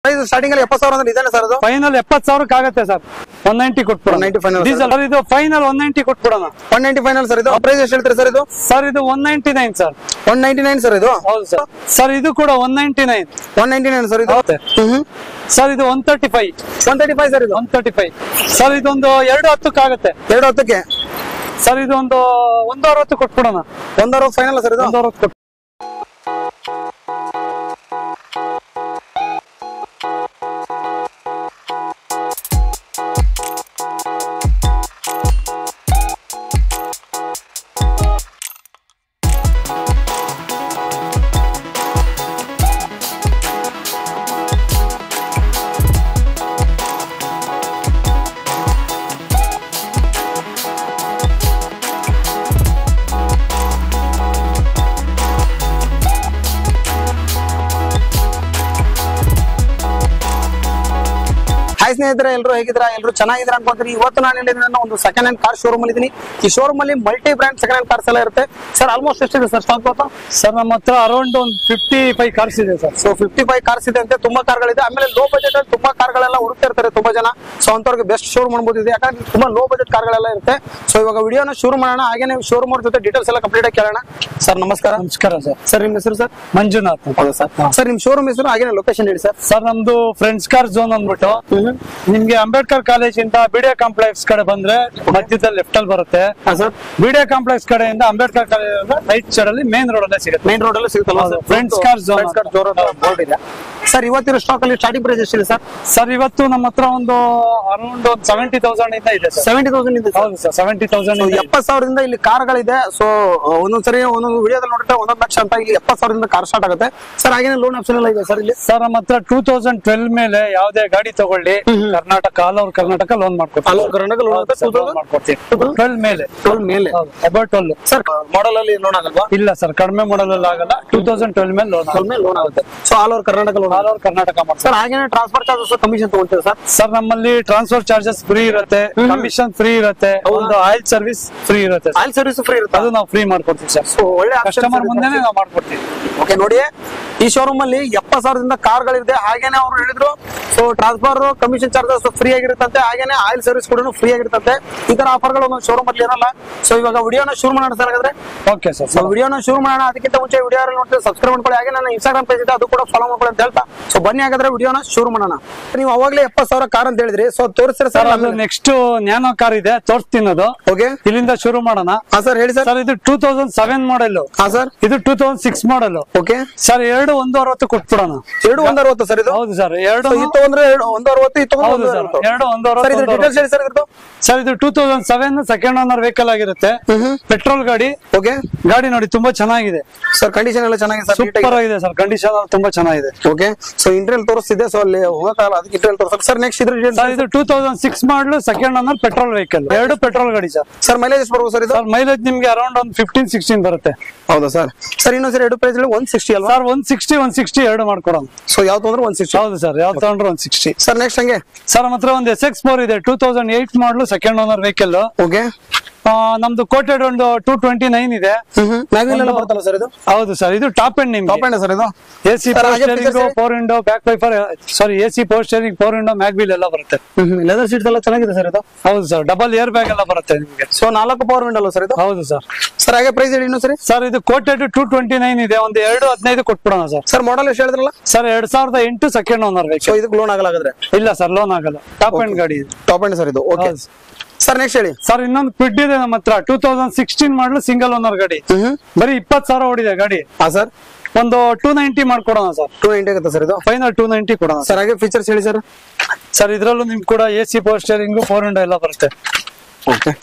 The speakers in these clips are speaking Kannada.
ಪ್ರೈಸ್ ಸ್ಟಾರ್ಟಿಂಗ್ ಅಲ್ಲಿ ಎಪ್ಪತ್ತು ಸಾವಿರ ಅಂದ್ರೆ ಇದೇನೆ ಸರ್ ಅದು ಫೈನಲ್ ಎಪ್ಪತ್ ಸಾವಿರಕ್ಕೆ ಆಗತ್ತೆ ಸರ್ ಒನ್ ನೈಂಟಿ ಕೊಟ್ಬಿಡೋಣ 190 final, ಡೀಸೆಲ್ ಇದು ಫೈನಲ್ ಒನ್ ನೈಂಟಿ ಕೊಟ್ಬಿಡೋಣ ಒನ್ ನೈಂಟಿ ಫೈನಲ್ ಸರ್ ಇದು ಪ್ರೈಸ್ ಎಷ್ಟು ಹೇಳ್ತೀರಿ ಸರ್ ಇದು ಸರ್ ಇದು one ninety nine sir one ninety nine sir ಇದು ಹೌದು ಸರ್ ಸರ್ ಇದು ಕೂಡ one ninety nine one ninety nine sir ಇದು ಹೌದು ಹ್ಮ್ ಸರ್ ಇದು one thirty five one thirty five sir ಇದು ಒನ್ ತರ್ಟಿ ಫೈವ್ ಸರ್ ಇದೊಂದು ಎರಡು ಹತ್ತಕ್ಕೆ ಆಗುತ್ತೆ ಎರಡು ಹತ್ತಕ್ಕೆ ಸರ್ ಇದೊಂದು ಒಂದು ಅರವತ್ತು ಕೊಟ್ಬಿಡೋಣ ಒಂದ್ ಅರವತ್ತು ಫೈನಲ್ ಸರ್ ಇದು ಒಂದು ಅರವತ್ತು ಕೊಟ್ಟು ಹಾಯ್ ಸ್ನೇಹಿತರೆ ಎಲ್ಲರೂ ಹೇಗಿದ್ರ ಎಲ್ಲರೂ ಚೆನ್ನಾಗಿದ್ರ ಅನ್ಕೊಂತೀನಿ ಇವತ್ತು ನಾನು ಹೇಳಿದ್ರೆ ಒಂದು ಸೆಕೆಂಡ್ ಹ್ಯಾಂಡ್ ಕಾರ್ ಶೋರೂಮ್ ಅಲ್ಲಿ ಇದೀನಿ ಈ ಶೋರೂಮ್ ಅಲ್ಲಿ multi brand second hand cars ಎಲ್ಲ ಇರುತ್ತೆ ಸರ್ ಆಲ್ಮೋಸ್ಟ್ ಎಷ್ಟಿದೆ ಸರ್ ಸ್ಟಾಕ್ ಗೊತ್ತಾ ಸರ್ ನಮ್ಮ ಹತ್ರ ಅರೌಂಡ್ ಒಂದು ಫಿಫ್ಟಿ ಫೈವ್ ಕಾರ್ಸ್ ಇದೆ sir so fifty five cars ಇದೆ ಅಂತೆ ತುಂಬಾ ಕಾರ್ಗಳಿದೆ ಆಮೇಲೆ ಲೋ ಬಜೆಟ್ ಅಲ್ಲಿ ತುಂಬಾ ಕಾರ್ಗಳೆಲ್ಲ ಹುಡುಕ್ತಾ ಇರ್ತಾರೆ ತುಂಬಾ ಜನ ಸೊ ಅಂತವ್ರಿಗೆ ಬೆಸ್ಟ್ ಶೋರೂಮ್ ಅನ್ಬೋದಿದೆ ಯಾಕಂದ್ರೆ ತುಂಬಾ ಲೋ ಬಜೆಟ್ ಕಾರ್ಗಳೆಲ್ಲ ಇರುತ್ತೆ ಸೊ ಇವಾಗ ವಿಡಿಯೋನ ಶುರು ಮಾಡೋಣ ಹಾಗೇನೆ ಶೋರೂಮ್ ಅವ್ರ ಜೊತೆ ಡೀಟೇಲ್ಸ್ ಎಲ್ಲ ಕಂಪ್ಲೀಟ್ ಆಗಿ ಕೇಳೋಣ ಸರ್ ನಮಸ್ಕಾರ ನಮಸ್ಕಾರ ಸರ್ ಸರ್ ನಿಮ್ಮ ಹೆಸರು ಸರ್ ಮಂಜುನಾಥ್ ಅಂತ. ಹೌದಾ ಸರ್ ಸರ್ ನಿಮ್ ಶೋರೂಮ್ ಹೆಸರು ಹಾಗೇನೆ ಲೊಕೇಶನ್ ಹೇಳಿ ಸರ್ ಸರ್ ನಮ್ದು ಫ್ರೆಂಡ್ಸ್ ಕಾರ್ ಝೋನ್ ಅಂದ್ಬಿಟ್ಟು ನಿಮ್ಗೆ ಅಂಬೇಡ್ಕರ್ ಕಾಲೇಜ್ ಇಂದ ಬಿಡಿಯೋ ಕಾಂಪ್ಲೆಕ್ಸ್ ಕಡೆ ಬಂದ್ರೆ ಮಧ್ಯದಲ್ಲಿ ಲೆಫ್ಟ್ ಅಲ್ಲಿ ಬರುತ್ತೆ ಹಾ ಸರ್ ಬಿಡಿಯೋ ಕಾಂಪ್ಲೆಕ್ಸ್ ಕಡೆಯಿಂದ ಅಂಬೇಡ್ಕರ್ ಕಾಲೇಜ್ ರೈಟ್ ಸೈಡ್ ಅಲ್ಲಿ ಮೇನ್ ರೋಡ್ ಅಲ್ಲೇ ಸಿಗುತ್ತೆ ಮೇನ್ ರೋಡ್ ಅಲ್ಲಿ ಸಿಗುತ್ತಲ್ಲ ಹೌದು, Friends Car Zone ಅಂತ. ಬೋರ್ಡ್ ಇದೆ ಸರ್ ಇವತ್ತಿರೋ ಸ್ಟಾಕ್ ಅಲ್ಲಿ ಸ್ಟಾರ್ಟಿಂಗ್ ಪ್ರೈಸ್ ಎಷ್ಟಿದೆ ಸರ್ ಸರ್ ಇವತ್ತು ನಮ್ಮ ಹತ್ರ ಒಂದು ಅರೌಂಡ್ ಒಂದು ಸೆವೆಂಟಿ ತೌಸಂಡ್ ಇಂದ ಇದೆ ಸರ್ ಸೆವೆಂಟಿ ತೌಸಂಡ್ ಇದೆ ಹೌದು ಸರ್ ಸೆವೆಂಟಿ ತೌಸಂಡ್ ಎಪ್ಪತ್ ಸಾವಿರದಿಂದ ಇಲ್ಲಿ ಕಾರ್ಗಳಿದೆ ಸೊ ಒಂದೊಂದ್ಸರಿ ಒಂದೊಂದು ವಿಡಿಯೋದಲ್ಲಿ ನೋಡಿದ್ರೆ ಒಂದೊಂದು ಲಕ್ಷ ಅಂತ ಇಲ್ಲಿ ಎಪ್ಪತ್ ಸಾವಿರದಿಂದ ಕಾರ್ ಸ್ಟಾರ್ಟ್ ಆಗುತ್ತೆ ಸರ್ ಹಾಗೇನೆ ಲೋನ್ ಆಪ್ಷನ್ ಎಲ್ಲ ಇದೆ ಸರ್ ಇಲ್ಲಿ ಸರ್ ನಮ್ಮ ಹತ್ರ ಟೂ ತೌಸಂಡ್ ಟ್ವೆಲ್ ಮೇಲೆ ಯಾವುದೇ ಗಾಡಿ ತಗೊಳ್ಳಿ Karnataka all over Karnataka loan ಮಾಡ್ಕೊಡ್ತೀವಿ All over ಕರ್ನಾಟಕ loan ಆಗುತ್ತೆ, ಲೋನ್ ಮಾಡ್ಕೊಡ್ತೀವಿ ಟ್ವೆಲ್ ಮೇಲೆ ಟ್ವೆಲ್ ಮೇಲೆ ಅಬೌಟ್ ಟ್ವೆಲ್ ಸರ್ ಮಾಡಲ್ ಅಲ್ಲಿ ಲೋನ್ ಆಗಲ್ವಾ ಇಲ್ಲ ಸರ್ ಕಡಿಮೆ ಮಾಡಲ್ ಅಲ್ಲಿ ಆಗಲ್ಲ ಟೂ ತೌಸಂಡ್ ಟ್ವೆಲ್ ಮೇಲೆ ಲೋನ್ ಟ್ವೆಲ್ ಮೇಲೆ ಲೋನ್ ಆಗುತ್ತೆ so all over Karnataka loan all over Karnataka ಮಾಡ್ತೀವಿ ಸರ್ ಹಾಗೇನೆ ಟ್ರಾನ್ಸ್ಫರ್ ಚಾರ್ಜಸ್ ಕಮಿಷನ್ ತಗೊಳ್ತೀವಿ ಸರ್ ಸರ್ ನಮ್ಮಲ್ಲಿ ಟ್ರಾನ್ಸ್ಫರ್ ಚಾರ್ಜಸ್ ಫ್ರೀ ಇರುತ್ತೆ ಕಮಿಷನ್ ಫ್ರೀ ಇರುತ್ತೆ ಒಂದು ಆಯಿಲ್ ಸರ್ವಿಸ್ ಫ್ರೀ ಇರುತ್ತೆ sir. ಆಯಿಲ್ ಸರ್ವಿಸ್ ಫ್ರೀ ಇರುತ್ತೆ ಅದು ನಾವು ಫ್ರೀ ಮಾಡ್ಕೊಡ್ತೀವಿ ಸರ್ ಸೊ ಒಳ್ಳೆ ಕಸ್ಟಮರ್ ಮುಂದೆನೆ ನಾವು ಮಾಡ್ಕೊಡ್ತೀವಿ ಓಕೆ ನೋಡಿ ಈ ಶೋರೂಮ್ ಅಲ್ಲಿ ಎಪ್ಪತ್ ಸಾವಿರದಿಂದ ಕಾರ್ಗಳಿದೆ ಹಾಗೇನೆ ಅವ್ರು ಹೇಳಿದ್ರು so transfer commission charges free ಆಗಿರುತ್ತಂತೆ ಹಾಗೇನೆ ಆಯಿಲ್ ಸರ್ವಿಸ್ ಕೂಡ ಫ್ರೀ ಆಗಿರುತ್ತಂತೆ ಈ ತರ ಆಫರ್ಗಳು ಒಂದು ಶೋರೂಮ್ ಅಲ್ಲಿ ಇರಲ್ಲ ಸೊ ಇವಾಗ ವಿಡಿಯೋನ ಶುರು ಮಾಡೋಣ ಸರ್ ಹಾಗಾದ್ರೆ ಓಕೆ ಸರ್ ಸೊ ವಿಡಿಯೋನ ಶುರು ಮಾಡೋಣ ಅದಕ್ಕಿಂತ ಮುಂಚೆ ವಿಡಿಯೋ ನೋಡ್ತೀವಿ ಸಬ್ಸ್ಕ್ರೈಬ್ ಮಾಡ್ಕೊಳ್ಳಿ ಹಾಗೆ ನನ್ನ ಇನ್ಸ್ಟಾಗ್ರಾಮ್ ಪೇಜ್ ಇದೆ ಅದು ಕೂಡ ಫಾಲೋ ಮಾಡ್ಕೊಳ್ಳಿ ಅಂತ ಹೇಳ್ತಾ ಸೊ ಬನ್ನಿ ಹಾಗಾದ್ರೆ ವಿಡಿಯೋನ ಶುರು ಮಾಡೋಣ ನೀವು ಅವಾಗಲೇ ಎಪ್ಪತ್ ಸಾವಿರ ಕಾರ್ ಅಂತ ಹೇಳಿದ್ರಿ ಸೊ ತೋರಿಸ್ತೀರಾ ಸರ್ ಸರ್ ಅದು ನೆಕ್ಸ್ಟ್ ನ್ಯಾನೋ ಕಾರ್ ಇದೆ ತೋರಿಸ್ತೀನಿ ಅದು ಓಕೆ ಇಲ್ಲಿಂದ ಶುರು ಮಾಡೋಣ ಹಾ ಸರ್ ಹೇಳಿ ಸರ್ ಸರ್ ಇದು ಟೂ ತೌಸಂಡ್ ಸೆವೆನ್ ಮಾಡಲ್ ಹಾ ಸರ್ ಇದು two thousand six model okay sir ಎರಡು ಒಂದು ಅರವತ್ತು ಕೊಟ್ಬಿಡೋಣ ಎರಡು ಒಂದ್ ಅರವತ್ತು ಸರ್ ಇದು ಹೌದು ಸರ್ ಎರಡು So, ಇದು ಅಂದ್ರೆ ಎರಡು ಒಂದು ಅರವತ್ತು ಇದು ಹೌದು ಒಂದು ಸರ್ ಅರವತ್ತು ಎರಡು ಒಂದು ಸರ್ ಇದು ಅರವತ್ತು ಡೀಟೇಲ್ಸ್ ಹೇಳಿ ಸರ್ ಇದ್ರದ್ದು ಸರ್ ಇದು two thousand seven second owner vehicle ಆಗಿರುತ್ತೆ ಪೆಟ್ರೋಲ್ ಗಾಡಿ ಓಕೆ ಗಾಡಿ ನೋಡಿ ತುಂಬಾ ಚೆನ್ನಾಗಿದೆ ಸರ್ ಕಂಡೀಷನ್ ಎಲ್ಲ ಚೆನ್ನಾಗಿದೆ ಸರ್ ಸೂಪರ್ ಆಗಿದೆ ಸರ್ ಕಂಡೀಷನ್ ತುಂಬಾ ಚೆನ್ನಾಗಿದೆ ಓಕೆ ಸೊ ಇಂಟ್ರಿಯಲ್ ತೋರಿಸ್ತಿದೆ ಸೊ ಅಲ್ಲಿ ಹೋಗಕ್ಕಾಗಲ್ಲ ಅದಕ್ಕೆ ಇಂಟ್ರಿಯಲ್ ತೋರಿಸ್ ಸರ್ ನೆಕ್ಸ್ಟ್ ಇದ್ರ ಸರ್ ಇದು two thousand six model second owner petrol vehicle ಎರಡು ಪೆಟ್ರೋಲ್ ಗಾಡಿ ಸರ್ ಸರ್ ಮೈಲೇಜ್ ಎಷ್ಟು ಬರ್ಬೋದು ಸರ್ ಇದು ಸರ್ ಮೈಲೇಜ್ ನಿಮ್ಗೆ ಅರೌಂಡ್ ಒಂದು ಫಿಫ್ಟೀನ್ ಸಿಕ್ಸ್ಟೀನ್ ಬರುತ್ತೆ ಹೌದಾ ಸರ್ ಸರ್ ಇನ್ನೊಂದು ಸರ್ ಎರಡು ಪ್ರೈಸ್ ಒನ್ ಸಿಕ್ಸ್ಟಿ ಅಲ್ವಾ sir one sixty one sixty ಎರಡು ಮಾಡ್ಕೊಡೋಣ ಸೊ ಯಾವ್ದು ಅಂದ್ರೆ ಒನ್ ಸಿಕ್ಸ್ಟಿ ಹೌದು ಸರ್ ಯಾವ್ದು ತಗೊಂಡ್ರೆ ಒನ್ ಸಿಕ್ಸ್ಟಿ ಸರ್ ನೆಕ್ಸ್ಟ್ ಹಂಗೆ ಸರ್ ನಮ್ಮ ಹತ್ರ ಒಂದು ಎಸ್ ಎಕ್ಸ್ ಫೋರ್ ಇದೆ two thousand eight model second owner vehicle okay ನಮ್ದು ಕೋಟೆಡ್ ಒಂದು ಟೂ ಟ್ವೆಂಟಿ ನೈನ್ ಇದೆ ಮ್ಯಾಗ್ವಿಲ್ ಎಲ್ಲ ಬರ್ತಲ್ಲ ಸರ್ ಇದು ಹೌದು ಸರ್ ಇದು ಟಾಪ್ ಎಂಡ್ ಟಾಪ್ ನಿಮ್ಗೆ ಎಂಡ್ ಸರ್ ಇದು ಎ ಸಿ Sir, ಹಾಗೆ features ಹೇಳಿ. Four window back wiper sorry A C ಪೋಸ್ಟ್ steering four window mag wheel ಎಲ್ಲ ಬರುತ್ತೆ ಲೆದರ್ ಸೀಟ್ಸ್ ಎಲ್ಲ ಚೆನ್ನಾಗಿದೆ ಸರ್ ಇದು ಹೌದು ಸರ್ ಡಬಲ್ ಏರ್ ಬ್ಯಾಗ್ ಎಲ್ಲ ಬರುತ್ತೆ ನಿಮ್ಗೆ ಸೊ ನಾಲ್ಕು ಪವರ್ ವಿಂಡ್ ಅಲ್ಲ ಸರ್ ಇದು ಹೌದು ಸರ್ ಸರ್ ಹಾಗೆ ಪ್ರೈಸ್ ಹೇಳಿ ಇನ್ನೂ ಸರಿ ಸರ್ ಇದು ಕೋಟೆಡ್ ಟೂ ಟ್ವೆಂಟಿ ನೈನ್ ಇದೆ ಒಂದು ಎರಡು ಹದಿನೈದು ಕೊಟ್ಬಿಡೋಣ ಸರ್ ಸರ್ ಮಾಡಲ್ ಎಷ್ಟು ಹೇಳಿದ್ರಲ್ಲ ಸರ್ ಎರಡ್ ಸಾವಿರದ ಎಂಟು ಸೆಕೆಂಡ್ ಓನರ್ ಸೊ ವೆಹಿಕಲ್ ಇದಕ್ಕೆ ಲೋನ್ ಆಗಲಾಗದ್ರೆ ಇಲ್ಲ ಸರ್ ಲೋನ್ ಆಗಲ್ಲ ಟಾಪ್ ಎಂಡ್ ಗಾಡಿ ಇದೆ ಟಾಪ್ ಎಂಡ್ ಸರ್ ಇದು ಓಕೆ ಹೌದು. ಸರ್ ನೆಕ್ಸ್ಟ್ ಹೇಳಿ ಸರ್ ಇನ್ನೊಂದು ಕ್ವಿಡ್ ಇದೆ ನಮ್ಮ ಹತ್ರ two thousand sixteen model single owner ಗಾಡಿ ಹ್ಮ್ ಬರೀ ಇಪ್ಪತ್ತು ಸಾವಿರ ಓಡಿದೆ ಗಾಡಿ ಹಾ ಸರ್ ಒಂದು ಟೂ ನೈಂಟಿ ಮಾಡ್ಕೊಡೋಣ ಸರ್ ಟೂ ನೈಂಟಿ ಆಗುತ್ತೆ ಸರ್ ಇದು ಫೈನಲ್ ಟೂ ನೈಂಟಿ ಕೊಡೋಣ ಸರ್ ಹಾಗೆ ಫೀಚರ್ಸ್ ಹೇಳಿ ಸರ್ ಸರ್ ಇದ್ರಲ್ಲೂ ನಿಮ್ ಕೂಡ A C power steering four window ಎಲ್ಲ ಬರುತ್ತೆ ಓಕೆ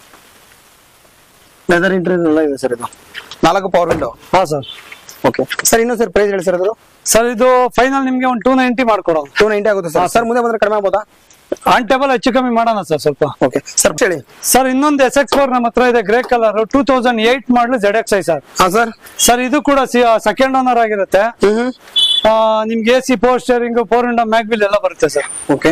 ಲೆದರ್ ಇಂಟೀರಿಯರ್ ಎಲ್ಲ ಇದೆ ಸರ್ ಇದು ನಾಲ್ಕು ಪವರ್ ವಿಂಡೋ ಹಾ ಸರ್ ಓಕೆ ಸರ್ ಇನ್ನೂ ಸರ್ ಪ್ರೈಸ್ ಹೇಳಿ ಸರ್ ಅದು ಸರ್ ಇದು ಫೈನಲ್ ನಿಮ್ಗೆ ಒಂದು ಟೂ ನೈಂಟಿ ಮಾಡ್ಕೊಡೋಣ ಟೂ ನೈಂಟಿ ಆಗುತ್ತೆ ಸರ್ ಸರ್ ಮುಂದೆ ಬಂದ್ರೆ ಕಡಿಮೆ ಆಗ್ಬೋದಾ ಆನ್ ಟೇಬಲ್ ಹೆಚ್ಚು ಕಮ್ಮಿ ಮಾಡೋಣ ಸರ್ ಸ್ವಲ್ಪ ಓಕೆ ಸರ್ ಹೇಳಿ ಸರ್ ಇನ್ನೊಂದು ಎಸ್ ಎಕ್ಸ್ ಫೋರ್ ನಮ್ಮ ಹತ್ರ ಇದೆ grey colour two thousand eight model Z X I sir ಹಾ ಸರ್ ಸರ್ ಇದು ಕೂಡ ಸೆಕೆಂಡ್ ಓನರ್ ಆಗಿರುತ್ತೆ ಹ್ಮ್ ಆ, ನಿಮ್ಗೆ A C power steering four window mag wheel ಎಲ್ಲ ಬರುತ್ತೆ sir okay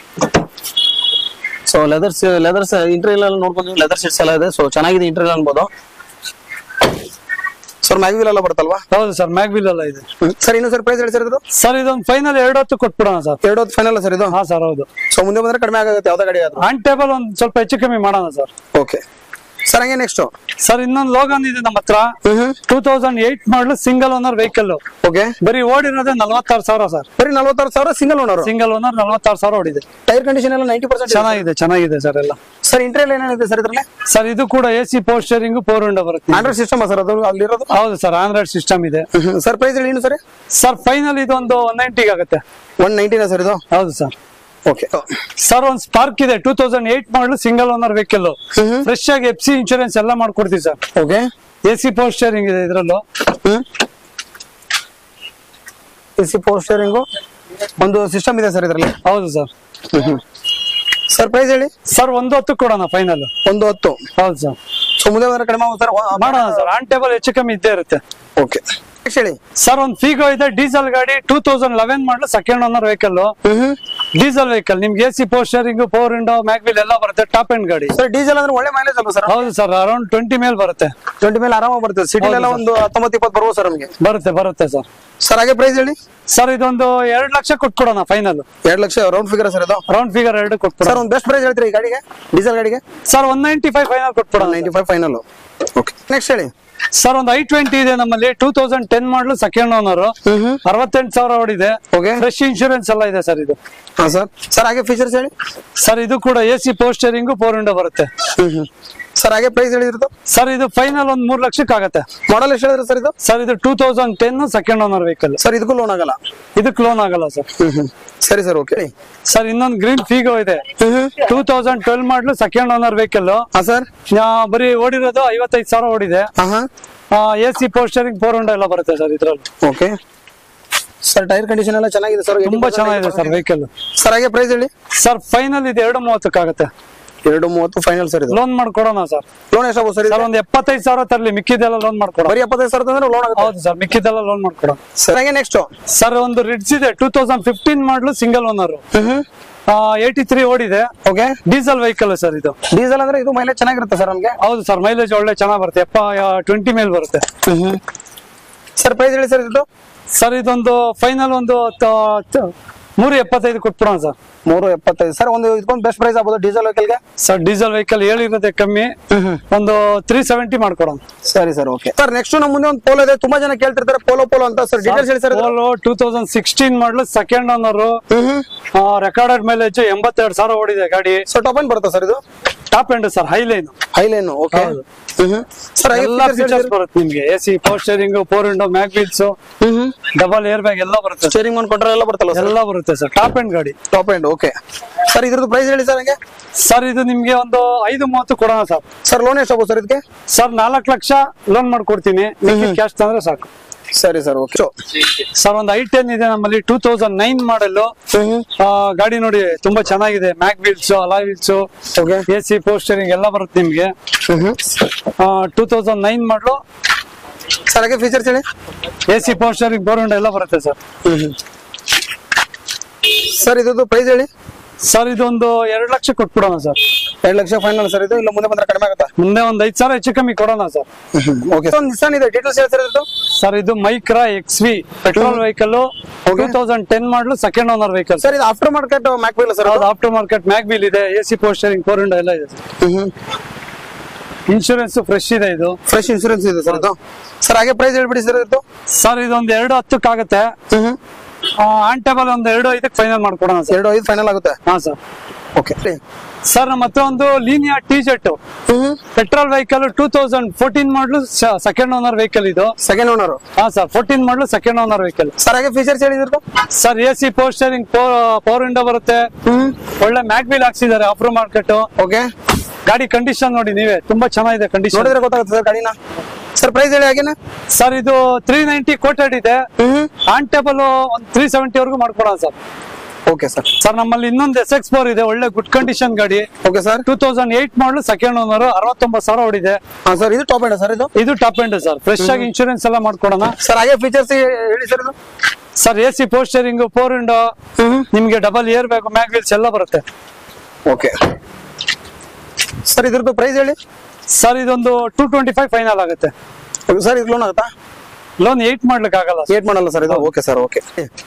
so leathers leathers interior ಎಲ್ಲ ನೋಡ್ಬೋದು ಲೆದರ್ ಸೀಟ್ಸ್ ಎಲ್ಲ ಇದೆ ಸೊ ಚೆನ್ನಾಗಿದೆ ಇಂಟೀರಿಯಲ್ ಅನ್ಬೋದು ಸರ್ ಮ್ಯಾಗ್ವಿಲ್ ಎಲ್ಲ ಬರುತ್ತಲ್ವಾ ಹೌದು ಸರ್ ಮ್ಯಾಗ್ವಿಲ್ ಎಲ್ಲ ಇದೆ ಸರ್ ಇನ್ನು ಸರ್ ಪ್ರೈಸ್ ಹೇಳಿ ಸರ್ ಇದು ಸರ್ ಇದೊಂದು ಫೈನಲ್ ಎರಡು ಹೊತ್ತು ಕೊಟ್ಬಿಡೋಣ ಸರ್ ಎರಡು ಹೊತ್ತು ಫೈನಲ್ ಸರ್ ಇದು ಹಾ ಸರ್ ಹೌದು ಸೊ ಮುಂದೆ ಬಂದ್ರೆ ಕಡಿಮೆ ಆಗುತ್ತೆ ಯಾವ್ದೋ ಗಾಡಿ ಆದ್ರೂ ಆನ್ ಟೇಬಲ್ ಒಂದು ಸ್ವಲ್ಪ ಹೆಚ್ಚು ಕಮ್ಮಿ ಮಾಡೋಣ ಸರ್ ಓಕೆ ಸರ್ ಹಂಗೆ ನೆಕ್ಸ್ಟ್ ಸರ್ ಇನ್ನೊಂದು ಲೋಗನ್ ಇದೆ ನಮ್ಮ ಹತ್ರ ಹ್ಮ್ two thousand eight model single owner vehicle okay ಬರೀ ಓಡಿರೋದೇ ನಲ್ವತ್ತಾರು ಸಾವಿರ ಸರ್ ಬರೀ ನಲ್ವತ್ತಾರು ಸಾವಿರ ಸಿಂಗಲ್ ಓನರ್ ಸಿಂಗಲ್ ಓನರ್ ನಲ್ವತ್ತಾರು ಸಾವಿರ ಓಡಿದೆ ಟೈರ್ ಕಂಡೀಷನ್ ಎಲ್ಲ ನೈಂಟಿ ಪರ್ಸೆಂಟ್ ಚೆನ್ನಾಗಿದೆ ಚೆನ್ನಾಗಿದೆ ಸರ್ ಎಲ್ಲ ಸರ್ ಇಂಟರ್ವ್ಯೂ ಏನೇನಿದೆ ಸರ್ ಇದ್ರಲ್ಲಿ ಸರ್ ಇದು ಕೂಡ A C power steering four window ಬರುತ್ತೆ ಆಂಡ್ರಾಯ್ಡ್ ಸಿಸ್ಟಮ್ ಸರ್ ಅದು ಅಲ್ಲಿರೋದು ಹೌದು ಸರ್ ಆಂಡ್ರಾಯ್ಡ್ ಸಿಸ್ಟಮ್ ಇದೆ ಸರ್ ಪ್ರೈಸ್ ಹೇಳಿ ಇನ್ನು ಸರ್ ಸರ್ ಫೈನಲ್ ಇದೊಂದು ಒನ್ ನೈಂಟಿಗೆ ಆಗುತ್ತೆ ಒನ್ ನೈಂಟಿನ ಸರ್ ಇದು ಹೌದು ಸರ್ ಓಕೆ ಸರ್ ಒಂದು ಸ್ಪಾರ್ಕ್ ಇದೆ two thousand eight model single owner vehicle fresh ಆಗಿ ಎಫ್ ಸಿ ಇನ್ಶೂರೆನ್ಸ್ ಎಲ್ಲ ಮಾಡ್ಕೊಡ್ತೀವಿ sir okay A C power steering ಇದೆ ಇದರಲ್ಲೂ ಎ ಸಿ ಪವರ್ ಸ್ಟೇರಿಂಗು ಒಂದು ಸಿಸ್ಟಮ್ ಇದೆ ಸರ್ ಇದರಲ್ಲಿ ಹೌದು ಸರ್ ಸರ್ ಪ್ರೈಸ್ ಹೇಳಿ ಸರ್ ಒಂದು ಹೊತ್ತು ಕೊಡೋಣ ಫೈನಲ್ ಒಂದು ಹತ್ತು ಹೌದು ಸರ್ ಸೊ ಮುಂದೆ ಬಂದ್ರೆ ಕಡಿಮೆ ಆಗುತ್ತೆ ಸರ್ ಮಾಡೋಣ ಸರ್ ಆನ್ ಟೇಬಲ್ ಹೆಚ್ಚು ಕಮ್ಮಿ ಇದ್ದೇ ಇರುತ್ತೆ ಓಕೆ ನೆಕ್ಸ್ಟ್ ಹೇಳಿ ಸರ್ ಒಂದು ಫೀಗೋ ಇದೆ ಡೀಸೆಲ್ ಗಾಡಿ two thousand eleven model second owner vehicle ಹ್ಮ್ ಡೀಸೆಲ್ ವೆಹಿಕಲ್ ನಿಮ್ಗೆ A C power steering power window mag wheel ಎಲ್ಲ ಬರುತ್ತೆ ಟಾಪ್ ಎಂಡ್ ಗಾಡಿ ಸರ್ ಡೀಸೆಲ್ ಅಂದ್ರೆ ಒಳ್ಳೆ ಮೈಲೇಜ್ ಅಲ್ವಾ ಸರ್ ಹೌದು ಸರ್ ಅರೌಂಡ್ ಟ್ವೆಂಟಿ ಮೇಲ್ ಬರುತ್ತೆ ಟ್ವೆಂಟಿ ಮೇಲೆ ಆರಾಮಾಗಿ ಬರ್ತದೆ ಸಿಟಿಲೆಲ್ಲ ಒಂದು ಹತ್ತೊಂಬತ್ತು ಇಪ್ಪತ್ತು ಬರ್ಬೋದು ಸರ್ ನಮಗೆ ಬರುತ್ತೆ ಬರುತ್ತೆ ಸರ್ ಸರ್ ಹಾಗೆ ಪ್ರೈಸ್ ಹೇಳಿ ಸರ್ ಇದೊಂದು ಎರಡು ಲಕ್ಷ ಕೊಟ್ಬಿಡೋಣ ಫೈನಲ್ ಎರಡು ಲಕ್ಷ ರೌಂಡ್ ಫಿಗರ್ ಸರ್ ಇದು ರೌಂಡ್ ಫಿಗರ್ ಎರಡು ಕೊಟ್ಬಿಡೋಣ ಸರ್ ಒಂದು ಬೆಸ್ಟ್ ಪ್ರೈಸ್ ಹೇಳ್ತೀರಿ ಈ ಗಾಡಿಗೆ ಡೀಸೆಲ್ ಗಾಡಿಗೆ sir one ninety five final ಕೊಟ್ಬಿಡೋಣ ninety five final okay next ಹೇಳಿ ಸರ್ ಒಂದು ಐ ಟ್ವೆಂಟಿ ಇದೆ ನಮ್ಮಲ್ಲಿ two thousand ten model second owner ಹ್ಮ್ ಅರವತ್ತೆಂಟು ಸಾವಿರ ಓಡಿದೆ ಓಕೆ ಫ್ರೆಶ್ ಇನ್ಶೂರೆನ್ಸ್ ಎಲ್ಲ ಇದೆ ಸರ್ ಇದು ಹಾಂ ಸರ್ ಸರ್ ಹಾಗೆ ಫೀಚರ್ಸ್ ಹೇಳಿ ಸರ್ ಇದು ಕೂಡ A C power steering four window ಬರುತ್ತೆ ಹ್ಮ್ ಹ್ಮ್ ಸರ್ ಹಾಗೆ ಪ್ರೈಸ್ ಹೇಳಿದ್ರು ಸರ್ ಇದು ಫೈನಲ್ ಒಂದು ಮೂರು ಲಕ್ಷಕ್ಕೆ ಆಗುತ್ತೆ ಮಾಡಲ್ ಎಷ್ಟು ಹೇಳಿದ್ರು ಸರ್ ಇದು ಸರ್ ಇದು two thousand ten second owner vehicle sir ಇದಕ್ಕೂ ಲೋನ್ ಆಗಲ್ಲ ಇದಕ್ಕೆ ಲೋನ್ ಆಗಲ್ಲ ಸರ್ ಹ್ಮ್ ಹ್ಮ್ ಸರಿ ಸರ್ ಓಕೆ ಸರ್ ಇನ್ನೊಂದು ಗ್ರೀನ್ ಫೀಗೋ ಇದೆ ಹ್ಮ್ ಹ್ಮ್ ಟೂ ತೌಸಂಡ್ ಟ್ವೆಲ್ ಮಾಡಲು ಸೆಕೆಂಡ್ ಓನರ್ ವೆಹಿಕಲ್ ಹಾಂ ಸರ್ ಬರೀ ಓಡಿರೋದು ಐವತ್ತೈದು ಸಾವಿರ ಓಡಿದೆ ಹಾಂ ಹಾಂ A C power steering four window ಎಲ್ಲ ಬರುತ್ತೆ ಸರ್ ಇದ್ರಲ್ಲಿ ಓಕೆ ಸರ್ ಟೈರ್ ಕಂಡೀಷನ್ ಎಲ್ಲ ಚೆನ್ನಾಗಿದೆ ಸರ್ ತುಂಬಾ ಚೆನ್ನಾಗಿದೆ ಸರ್ ವೆಹಿಕಲ್ ಸರ್ ಹಾಗೆ ಪ್ರೈಸ್ ಹೇಳಿ ಸರ್ ಫೈನಲ್ ಇದು ಎರಡು ಮೂವತ್ತಕ್ಕಾಗತ್ತೆ ಎರಡು ಮೂವತ್ತು ಫೈನಲ್ ಸರ್ ಇದು ಲೋನ್ ಮಾಡ್ಕೊಡೋಣ ಸರ್ ಲೋನ್ ಎಷ್ಟಾಗ್ಬೋದು ಸರ್ ಸರ್ ಇದು ಒಂದು ಎಪ್ಪತ್ತೈದು ಸಾವಿರ ತರಲಿ ಮಿಕ್ಕಿದೆಲ್ಲ ಲೋನ್ ಮಾಡ್ಕೊಡೋಣ ಬರೀ ಎಪ್ಪತ್ತೈದು ಸಾವಿರ ತಂದ್ರೆ ಲೋನ್ ಆಗುತ್ತೆ ಹೌದು ಸರ್ ಮಿಕ್ಕಿದೆಲ್ಲ ಲೋನ್ ಮಾಡ್ಕೊಡೋಣ ಸರ್ ಹಾಗೆ ನೆಕ್ಸ್ಟ್ ಸರ್ ಒಂದು ರಿಡ್ಸ್ ಇದೆ two thousand fifteen model single owner ಹ್ಮ್ ಹ್ಮ್ ಏಯ್ಟಿ ತ್ರೀ ಓಡಿದೆ ಓಕೆ ಡೀಸೆಲ್ ವೆಹಿಕಲ್ ಸರ್ ಇದು ಡೀಸೆಲ್ ಅಂದ್ರೆ ಇದು ಮೈಲೇಜ್ ಚೆನ್ನಾಗಿರುತ್ತೆ ಸರ್ ನಮಗೆ ಹೌದು ಸರ್ ಮೈಲೇಜ್ ಒಳ್ಳೆ ಚೆನ್ನಾಗಿ ಬರುತ್ತೆ ಎಪ್ಪ ಟ್ವೆಂಟಿ ಮೇಲ್ ಬರುತ್ತೆ ಸರ್ ಪ್ರೈಸ್ ಹೇಳಿ ಸರ್ ಇದು ಸರ್ ಇದೊಂದು ಫೈನಲ್ ಒಂದು ತ- ತ- ಮೂರು ಎಪ್ಪತ್ತೈದು ಕೊಟ್ಬಿಡೋಣ ಸರ್ ಮೂರು ಎಪ್ಪತ್ತೈದು ಸರ್ ಒಂದು ಇದಕ್ಕೊಂದು ಬೆಸ್ಟ್ ಪ್ರೈಸ್ ಆಗ್ಬೋದು ಡೀಸೆಲ್ ವೆಹಿಕಲ್ಗೆ ಸರ್ ಡೀಸೆಲ್ ವೆಹಿಕಲ್ ಹೇಳಿರೋದೇ ಕಮ್ಮಿ ಒಂದು ತ್ರೀ ಸೆವೆಂಟಿ ಮಾಡ್ಕೊಡೋಣ ಸರಿ ಸರ್ ಓಕೆ ಸರ್ ನೆಕ್ಸ್ಟ್ ನಮ್ಮ ಮುಂದೆ ಒಂದು ಪೋಲೋ ಇದೆ ತುಂಬಾ ಜನ ಕೇಳ್ತಿರ್ತಾರೆ ಪೋಲೋ ಪೋಲೋ ಅಂತ ಸರ್ ಡೀಟೇಲ್ಸ್ ಹೇಳಿ ಸರ್ ಇದು. Polo two thousand sixteen model second owner ಹ್ಮ್ ಹ್ಮ್ ರೆಕಾರ್ಡೆಡ್ ಮೈಲೇಜ್ ಎಂಬತ್ತೆರಡು ಸಾವಿರ ಓಡಿದೆ ಗಾಡಿ ಸೊ ಟಾಪ್ ಏನ್ ಬರುತ್ತಾ ಸರ್ ಇದು top end sir high line highline okay ಹೌದು. ಸರ್ ಎಲ್ಲ ಫೀಚರ್ಸ್ ಬರುತ್ತೆ ನಿಮ್ಗೆ A C power steering four window mag wheels double air bag ಎಲ್ಲ ಬರುತ್ತೆ sir. ಸ್ಟೇರಿಂಗ್ ಮಾಡಿ ಕೊಟ್ಟರೆ ಎಲ್ಲ ಬರ್ತಲ್ಲ ಸರ್ ಎಲ್ಲ ಬರುತ್ತೆ ಸರ್ ಟಾಪ್ ಎಂಡ್ ಗಾಡಿ ಟಾಪ್ ಎಂಡ್ ಓಕೆ ಸರ್ ಇದ್ರದ್ದು ಪ್ರೈಸ್ ಹೇಳಿ ಸರ್ ಹಂಗೆ ಸರ್ ಇದು ನಿಮ್ಗೆ ಒಂದು ಐದು ಮೂವತ್ತು ಕೊಡೋಣ ಸರ್ ಸರ್ ಲೋನ್ ಎಷ್ಟು ಆಗ್ಬೋದು ಸರ್ ಇದಕ್ಕೆ ಸರ್ ನಾಲ್ಕು ಲಕ್ಷ ಲೋನ್ ಮಾಡ್ಕೊಡ್ತೀನಿ ಕ್ಯಾಶ್ ತಂದ್ರೆ ಸಾಕು ಸರಿ ಸರ್ ಓಕೆ ಸರ್ ಒಂದು ಐ ಟೆನ್ ಇದೆ ನಮ್ಮಲ್ಲಿ ಟೂ ತೌಸಂಡ್ ನೈನ್ ಮಾಡಲು ಗಾಡಿ ನೋಡಿ ತುಂಬಾ ಚೆನ್ನಾಗಿದೆ mag wheels alloy wheels okay A C power steering ಎಲ್ಲ ಬರುತ್ತೆ ನಿಮ್ಗೆ two thousand nine model sir ಹಾಗೆ ಫೀಚರ್ಸ್ ಹೇಳಿ ಎ ಸಿ ಪೋಸ್ಟರಿಂಗ್ ಬೋರ್ಡ್ ಎಲ್ಲ ಬರುತ್ತೆ ಸರ್ ಸರ್ ಇದ್ರದ್ದು ಪ್ರೈಸ್ ಹೇಳಿ ಸರ್ ಇದೊಂದು ಎರಡು ಲಕ್ಷ ಕೊಟ್ಬಿಡೋಣ ಸರ್ ಎರಡು ಲಕ್ಷ ಫೈನಲ್ ಸರ್ ಇದು ಇಲ್ಲ ಮುಂದೆ ಬಂದ್ರೆ ಕಡಿಮೆ ಆಗುತ್ತಾ ಮುಂದೆ ಒಂದ್ ಐದ್ ಸಾವಿರ ಹೆಚ್ಚು ಕಮ್ಮಿ ಕೊಡೋಣ ಸರ್ ಓಕೆ ಒಂದು ನಿಸಾನ್ ಇದೆ ಡೀಟೇಲ್ಸ್ ಹೇಳಿ ಸರ್ ಇದ್ದು ಸರ್ ಇದು Micra X V petrol vehicle two thousand ten model second owner vehicle sir ಇದು after market mag wheel sir ಹೌದು ಆಫ್ಟರ್ ಮಾರ್ಕೆಟ್ ಮ್ಯಾಗ್ ವೀಲ್ ಇದೆ A C power steering four window ಎಲ್ಲ ಇದೆ ಇನ್ಶೂರೆನ್ಸ್ ಫ್ರೆಶ್ ಇದೆ ಇದು ಫ್ರೆಶ್ ಇನ್ಶೂರೆನ್ಸ್ ಇದೆ ಸರ್ ಇದು ಸರ್ ಹಾಗೆ ಪ್ರೈಸ್ ಹೇಳ್ಬಿಡಿ ಸರ್ ಇದು ಸರ್ ಇದೊಂದು ಎರಡು ಹತ್ತಕ್ಕಾಗತ್ತೆ ಆನ್ ಟೇಬಲ್ ಒಂದು ಎರಡು ಐದಕ್ಕೆ ಫೈನಲ್ ಮಾಡ್ಕೊಡೋಣ ಸರ್ ಎರಡು ಐದು ಫೈನಲ್ ಆಗುತ್ತೆ ಹಾ ಸರ್ ಓಕೆ ಸರ್ ನಮ್ಮ ಹತ್ರ ಒಂದು Linea T jet petrol vehicle two thousand fourteen model second owner vehicle ಇದು ಸೆಕೆಂಡ್ ಓನರ್ ಹಾ sir fourteen model second owner vehicle sir ಹಾಗೆ ಫೀಚರ್ಸ್ ಹೇಳಿದ್ರು sir A C power steering power window ಬರುತ್ತೆ ಒಳ್ಳೆ ಮ್ಯಾಗ್ ವೀಲ್ ಹಾಕ್ಸಿದ್ದಾರೆ ಆಫ್ರೋ ಮಾರ್ಕೆಟ್ ಓಕೆ ಗಾಡಿ ಕಂಡೀಷನ್ ನೋಡಿ ನೀವೇ ತುಂಬಾ ಚೆನ್ನಾಗಿದೆ ಕಂಡೀಷನ್ ನೋಡಿದ್ರೆ ಗೊತ್ತಾಗುತ್ತೆ ಸರ್ ಗಾಡಿನ ಸರ್ ಪ್ರೈಸ್ ಹೇಳಿ ಹಾಗೇನ ಸರ್ ಇದು ತ್ರೀ ನೈಂಟಿ ಕೋಟೆಡ್ ಇದೆ ಆನ್ ಟೇಬಲ್ ಒಂದು ತ್ರೀ ಸೆವೆಂಟಿ ವರೆಗೂ ಮಾಡ್ಕೊಡೋಣ ಸರ್ ಓಕೆ ಸರ್ ಸರ್ ನಮ್ಮಲ್ಲಿ ಇನ್ನೊಂದು ಎಸ್ ಎಕ್ಸ್ ಫೋರ್ ಇದೆ ಒಳ್ಳೆ ಗುಡ್ ಕಂಡೀಷನ್ ಗಾಡಿ okay sir two thousand eight model second owner ಅರವತ್ತೊಂಬತ್ತು ಸಾವಿರ ಓಡಿದೆ ಹಾ ಸರ್ ಇದು ಟಾಪ್ ಎಂಡ್ ಸರ್ ಇದು ಇದು ಟಾಪ್ ಎಂಡ್ ಸರ್ ಫ್ರೆಶ್ ಆಗಿ ಇನ್ಶೂರೆನ್ಸ್ ಎಲ್ಲ ಮಾಡ್ಕೊಡೋಣ ಸರ್ ಹಾಗೆ ಫೀಚರ್ಸ್ ಹೇಳಿ ಸರ್ ಇದು sir A C power steering four window ನಿಮ್ಗೆ double air bag mag wheels ಎಲ್ಲ ಬರುತ್ತೆ ಓಕೆ ಸರ್ ಇದ್ರದ್ದು ಪ್ರೈಸ್ ಹೇಳಿ ಸರ್ ಇದೊಂದು ಟೂ ಟ್ವೆಂಟಿ ಫೈವ್ ಫೈನಲ್ ಆಗುತ್ತೆ ಸರ್ ಇದು ಲೋನ್ ಆಗುತ್ತಾ ಲೋನ್ ಏಟ್ ಮಾಡ್ಲಿಕ್ಕೆ ಆಗಲ್ಲ ಏಟ್ ಮಾಡಲ್ಲ ಸರ್ ಇದು ಓಕೆ ಸರ್ ಓಕೆ